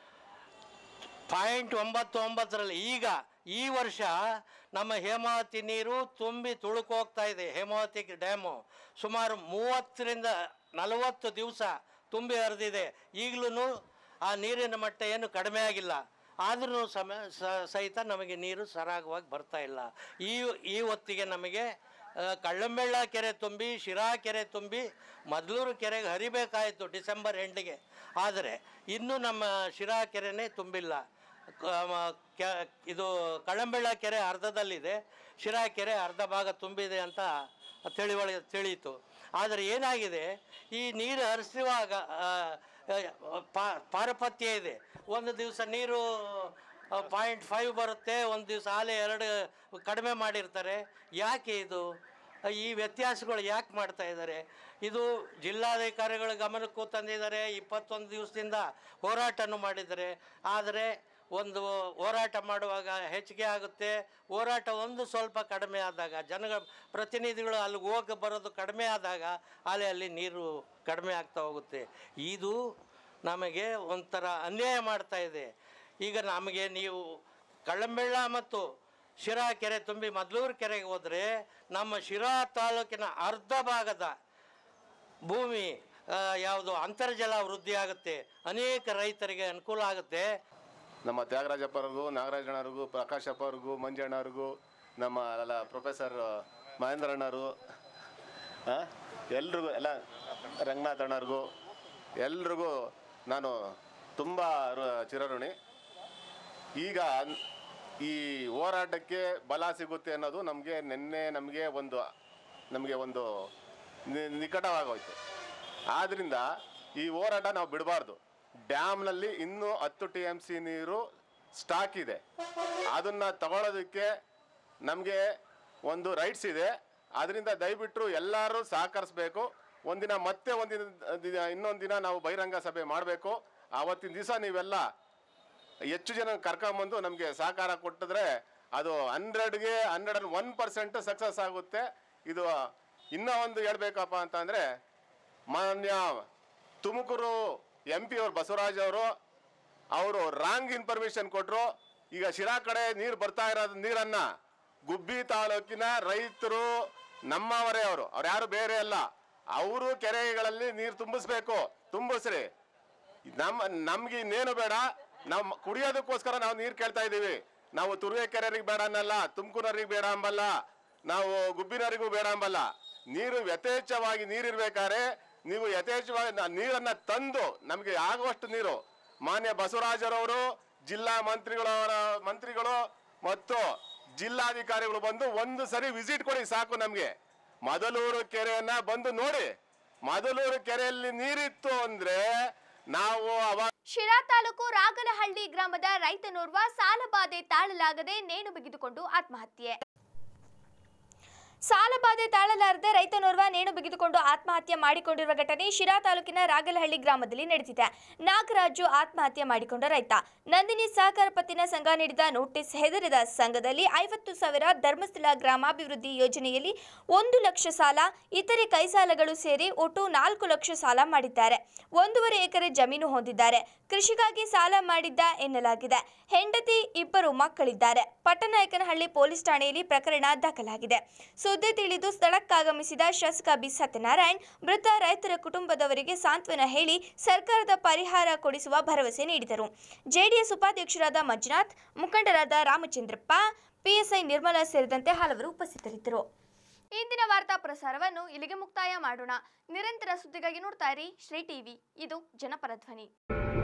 ಪಾಯಿಂಟ್ ಒಂಬತ್ತು ಒಂಬತ್ತರಲ್ಲಿ ಈಗ ಈ ವರ್ಷ ನಮ್ಮ ಹೇಮಾವತಿ ನೀರು ತುಂಬಿ ತುಳುಕೋಗ್ತಾ ಇದೆ ಹೇಮಾವತಿ ಡ್ಯಾಮು ಸುಮಾರು ಮೂವತ್ತರಿಂದ ನಲವತ್ತು ದಿವಸ ತುಂಬಿ ಹರಿದಿದೆ ಈಗಲೂ ಆ ನೀರಿನ ಮಟ್ಟ ಏನು ಕಡಿಮೆ ಆಗಿಲ್ಲ ಆದ್ರೂ ಸಮ ಸ- ಸಹಿತ ನಮಗೆ ನೀರು ಸರಾಗವಾಗಿ ಬರ್ತಾ ಇಲ್ಲ ಈ ಈ ಹೊತ್ತಿಗೆ ನಮಗೆ ಆ, ಕಳ್ಳಂಬೆಳ್ಳ ಕೆರೆ ತುಂಬಿ ಶಿರಾ ಕೆರೆ ತುಂಬಿ ಮದ್ಲೂರು ಕೆರೆಗೆ ಹರಿಬೇಕಾಯಿತು ಡಿಸೆಂಬರ್ ಎಂಡಿಗೆ ಆದರೆ ಇನ್ನೂ ನಮ್ಮ ಶಿರಾ ಕೆರೆನೇ ತುಂಬಿಲ್ಲ ಕ- ಮ- ಕೆ- ಇದು ಕಳ್ಳಂಬೆಳ್ಳ ಕೆರೆ ಅರ್ಧದಲ್ಲಿದೆ ಶಿರಾ ಕೆರೆ ಅರ್ಧ ಭಾಗ ತುಂಬಿದೆ ಅಂತ ತಿಳಿವಳಿ ತಿಳಿಯಿತು ಆದರೆ ಏನಾಗಿದೆ ಈ ನೀರು ಹರಿಸುವಾಗ ಆ, ಆ, ಪಾ- ಪಾರಪತ್ಯ ಇದೆ ಒಂದು ದಿವಸ ನೀರು ಪಾಯಿಂಟ್ ಫೈವ್ ಬರುತ್ತೆ ಒಂದು ದಿವಸ ಆಲೆ ಎರಡು ಕಡಿಮೆ ಮಾಡಿರ್ತಾರೆ ಯಾಕೆ ಇದು ಈ ವ್ಯತ್ಯಾಸಗಳು ಯಾಕೆ ಮಾಡ್ತಾ ಇದ್ದಾರೆ ಇದು ಜಿಲ್ಲಾಧಿಕಾರಿಗಳ ಗಮನಕ್ಕೂ ತಂದಿದ್ದಾರೆ ಇಪ್ಪತ್ತೊಂದು ದಿವಸದಿಂದ ಹೋರಾಟನೂ ಮಾಡಿದ್ದಾರೆ ಆದರೆ ಒಂದು ಹೋರಾಟ ಮಾಡುವಾಗ ಹೆಚ್ಚಿಗೆ ಆಗುತ್ತೆ ಹೋರಾಟ ಒಂದು ಸ್ವಲ್ಪ ಕಡಿಮೆ ಆದಾಗ ಜನಗಳ ಪ್ರತಿನಿಧಿಗಳು ಅಲ್ಲಿಗೆ ಹೋಗಿ ಬರೋದು ಕಡಿಮೆ ಆದಾಗ ಅಲ್ಲಿ ಅಲ್ಲಿ ನೀರು ಕಡಿಮೆ ಆಗ್ತಾ ಹೋಗುತ್ತೆ ಇದು ನಮಗೆ ಒಂಥರ ಅನ್ಯಾಯ ಮಾಡ್ತಾ ಇದೆ ಈಗ ನಮಗೆ ನೀವು ಕಳ್ಳಂಬೆಳ್ಳ ಮತ್ತು ಶಿರಾ ಕೆರೆ ತುಂಬಿ ಮದ್ಲೂರು ಕೆರೆಗೆ ಹೋದರೆ ನಮ್ಮ ಶಿರಾ ತಾಲೂಕಿನ ಅರ್ಧ ಭಾಗದ ಭೂಮಿ ಆ, ಯಾವುದು ಅಂತರ್ಜಲ ವೃದ್ಧಿ ಆಗುತ್ತೆ ಅನೇಕ ರೈತರಿಗೆ ಅನುಕೂಲ ಆಗುತ್ತೆ ನಮ್ಮ ತ್ಯಾಗರಾಜಪ್ಪವ್ರಿಗೂ ನಾಗರಾಜಣ್ಣವ್ರಿಗೂ ಪ್ರಕಾಶಪ್ಪ ಅವ್ರಿಗೂ ಮಂಜಣ್ಣವ್ರಿಗೂ ನಮ್ಮ ಅಲ್ಲ ಪ್ರೊಫೆಸರ್ ಮಹೇಂದ್ರಣ್ಣವರು ಎಲ್ರಿಗೂ ಎಲ್ಲ ರಂಗನಾಥ್ ಅಣ್ಣವ್ರಿಗೂ ಎಲ್ರಿಗೂ ನಾನು ತುಂಬ ರು- ಚಿರಋಣಿ ಈಗ ಅನ್- ಈ ಹೋರಾಟಕ್ಕೆ ಬಲ ಸಿಗುತ್ತೆ ಅನ್ನೋದು ನಮಗೆ ನಿನ್ನೆ ನಮಗೆ ಒಂದು ನಮಗೆ ಒಂದು ನಿ- ನಿಕಟವಾಗೋಯ್ತು ಆದ್ದರಿಂದ ಈ ಹೋರಾಟ ನಾವು ಬಿಡಬಾರ್ದು ಡ್ಯಾಮ್ನಲ್ಲಿ ಇನ್ನೂ ಹತ್ತು ಟಿ ಎಮ್ ಸಿ ನೀರು ಸ್ಟಾಕ್ ಇದೆ ಅದನ್ನು ತಗೊಳ್ಳೋದಕ್ಕೆ ನಮಗೆ ಒಂದು ರೈಟ್ಸ್ ಇದೆ ಅದರಿಂದ ದಯವಿಟ್ಟು ಎಲ್ಲರೂ ಸಹಕರಿಸ್ಬೇಕು ಒಂದಿನ ಮತ್ತೆ ಒಂದಿನ ದಿನ ಇನ್ನೊಂದು ದಿನ ನಾವು ಬಹಿರಂಗ ಸಭೆ ಮಾಡಬೇಕು ಆವತ್ತಿನ ದಿವಸ ನೀವೆಲ್ಲ ಹೆಚ್ಚು ಜನ ಕರ್ಕೊಂಬಂದು ನಮಗೆ ಸಹಕಾರ ಕೊಟ್ಟಿದ್ರೆ ಅದು ಹಂಡ್ರೆಡ್ಗೆ hundred and one percent success ಆಗುತ್ತೆ ಇದು ಇನ್ನೂ ಒಂದು ಹೇಳ್ಬೇಕಪ್ಪ ಅಂತಂದರೆ ಮಾನ್ಯ ತುಮಕೂರು ಎಂ ಪಿ ಅವರು ಬಸವರಾಜ್ ಅವರು ಅವರು ರಾಂಗ್ ಇನ್ಫಾರ್ಮೇಶನ್ ಕೊಟ್ಟರು ಈಗ ಶಿರಾ ಕಡೆ ನೀರು ಬರ್ತಾ ಇರೋದು ನೀರನ್ನ ಗುಬ್ಬಿ ತಾಲೂಕಿನ ರೈತರು ನಮ್ಮವರೇ ಅವರು ಅವ್ರು ಯಾರು ಬೇರೆ ಅಲ್ಲ ಅವರು ಕೆರೆಗಳಲ್ಲಿ ನೀರು ತುಂಬಿಸ್ಬೇಕು ತುಂಬಿಸ್ರಿ ನಮ್ಮ ನಮ್ಗೆ ಇನ್ನೇನು ಬೇಡ ನಾವು ಕುಡಿಯೋದಕ್ಕೋಸ್ಕರ ನಾವು ನೀರು ಕೇಳ್ತಾ ಇದ್ದೀವಿ ನಾವು ತುರುವೇಕೆರೆಯರಿಗೆ ಬೇಡ ಅನ್ನಲ್ಲ ತುಮಕೂರರಿಗೆ ಬೇಡ ಅಂಬಲ್ಲ ನಾವು ಗುಬ್ಬಿನವರಿಗೂ ಬೇಡ ಅಂಬಲ್ಲ ನೀರು ಯಥೇಚ್ಛವಾಗಿ ನೀರಿರ್ಬೇಕಾದ್ರೆ ನೀವು ಯಥೇಚ್ಛವಾಗಿ ನ- ನೀರನ್ನ ತಂದು ನಮಗೆ ಆಗುವಷ್ಟು ನೀರು ಮಾನ್ಯ ಬಸವರಾಜರವರು ಜಿಲ್ಲಾ ಮಂತ್ರಿಗಳವರ ಮಂತ್ರಿಗಳು ಮತ್ತು ಜಿಲ್ಲಾಧಿಕಾರಿಗಳು ಬಂದು ಒಂದು ಸರಿ ವಿಸಿಟ್ ಕೊಡಿ ಸಾಕು ನಮಗೆ ಮೊದಲೂರು ಕೆರೆಯನ್ನ ಬಂದು ನೋಡಿ ಮೊದಲೂರು ಕೆರೆಯಲ್ಲಿ ನೀರಿತ್ತು ಅಂದ್ರೆ ನಾವು ಅವಾಗ ಶಿರಾ ತಾಲೂಕು ರಾಗಲಹಳ್ಳಿ ಗ್ರಾಮದ ರೈತನೋರ್ವ ಸಾಲಬಾಧೆ ತಾಳಲಾಗದೆ ನೇಣು ಬಿಗಿದುಕೊಂಡು ಆತ್ಮಹತ್ಯೆ ಸಾಲಬಾಧೆ ತಾಳಲಾರದೆ ರೈತನೋರ್ವ ನೇಣು ಬಿಗಿದುಕೊಂಡು ಆತ್ಮಹತ್ಯೆ ಮಾಡಿಕೊಂಡಿರುವ ಘಟನೆ ಶಿರಾ ತಾಲೂಕಿನ ರಾಗಲಹಳ್ಳಿ ಗ್ರಾಮದಲ್ಲಿ ನಡೆದಿದೆ ನಾಗರಾಜು ಆತ್ಮಹತ್ಯೆ ಮಾಡಿಕೊಂಡ ರೈತ ನಂದಿನಿ ಸಹಕಾರ ಪತ್ತಿನ ಸಂಘ ನೀಡಿದ ನೋಟಿಸ್ ಹೆದರಿದ ಸಂಘದಲ್ಲಿ ಐವತ್ತು ಸಾವಿರ ಧರ್ಮಸ್ಥಳ ಗ್ರಾಮಾಭಿವೃದ್ಧಿ ಯೋಜನೆಯಲ್ಲಿ ಒಂದು ಲಕ್ಷ ಸಾಲ ಇತರೆ ಕೈ ಸಾಲಗಳು ಸೇರಿ ಒಟ್ಟು ನಾಲ್ಕು ಲಕ್ಷ ಸಾಲ ಮಾಡಿದ್ದಾರೆ ಒಂದೂವರೆ ಎಕರೆ ಜಮೀನು ಹೊಂದಿದ್ದಾರೆ ಕೃಷಿಗಾಗಿ ಸಾಲ ಮಾಡಿದ್ದ ಎನ್ನಲಾಗಿದೆ ಹೆಂಡತಿ ಇಬ್ಬರು ಮಕ್ಕಳಿದ್ದಾರೆ ಪಟ್ಟನಾಯಕನಹಳ್ಳಿ ಪೊಲೀಸ್ ಠಾಣೆಯಲ್ಲಿ ಪ್ರಕರಣ ದಾಖಲಾಗಿದೆ ಸುದ್ದಿ ತಿಳಿದು ಸ್ಥಳಕ್ಕಾಗಮಿಸಿದ ಶಾಸಕ ಬಿ ಸತ್ಯನಾರಾಯಣ್ ಮೃತ ರೈತರ ಕುಟುಂಬದವರಿಗೆ ಸಾಂತ್ವನ ಹೇಳಿ ಸರ್ಕಾರದ ಪರಿಹಾರ ಕೊಡಿಸುವ ಭರವಸೆ ನೀಡಿದರು ಜೆಡಿಎಸ್ ಉಪಾಧ್ಯಕ್ಷರಾದ ಮಂಜುನಾಥ್ ಮುಖಂಡರಾದ ರಾಮಚಂದ್ರಪ್ಪ ಪಿಎಸ್ಐ ನಿರ್ಮಲಾ ಸೇರಿದಂತೆ ಹಲವರು ಉಪಸ್ಥಿತರಿದ್ದರು ಇಂದಿನ ವಾರ್ತಾ ಪ್ರಸಾರವನ್ನು ಇಲ್ಲಿಗೆ ಮುಕ್ತಾಯ ಮಾಡೋಣ ನಿರಂತರ ಸುದ್ದಿಗಾಗಿ ನೋಡ್ತಾ ಇರಿ ಶ್ರೀ ಟಿವಿ ಇದು ಜನಪರ ಧ್ವನಿ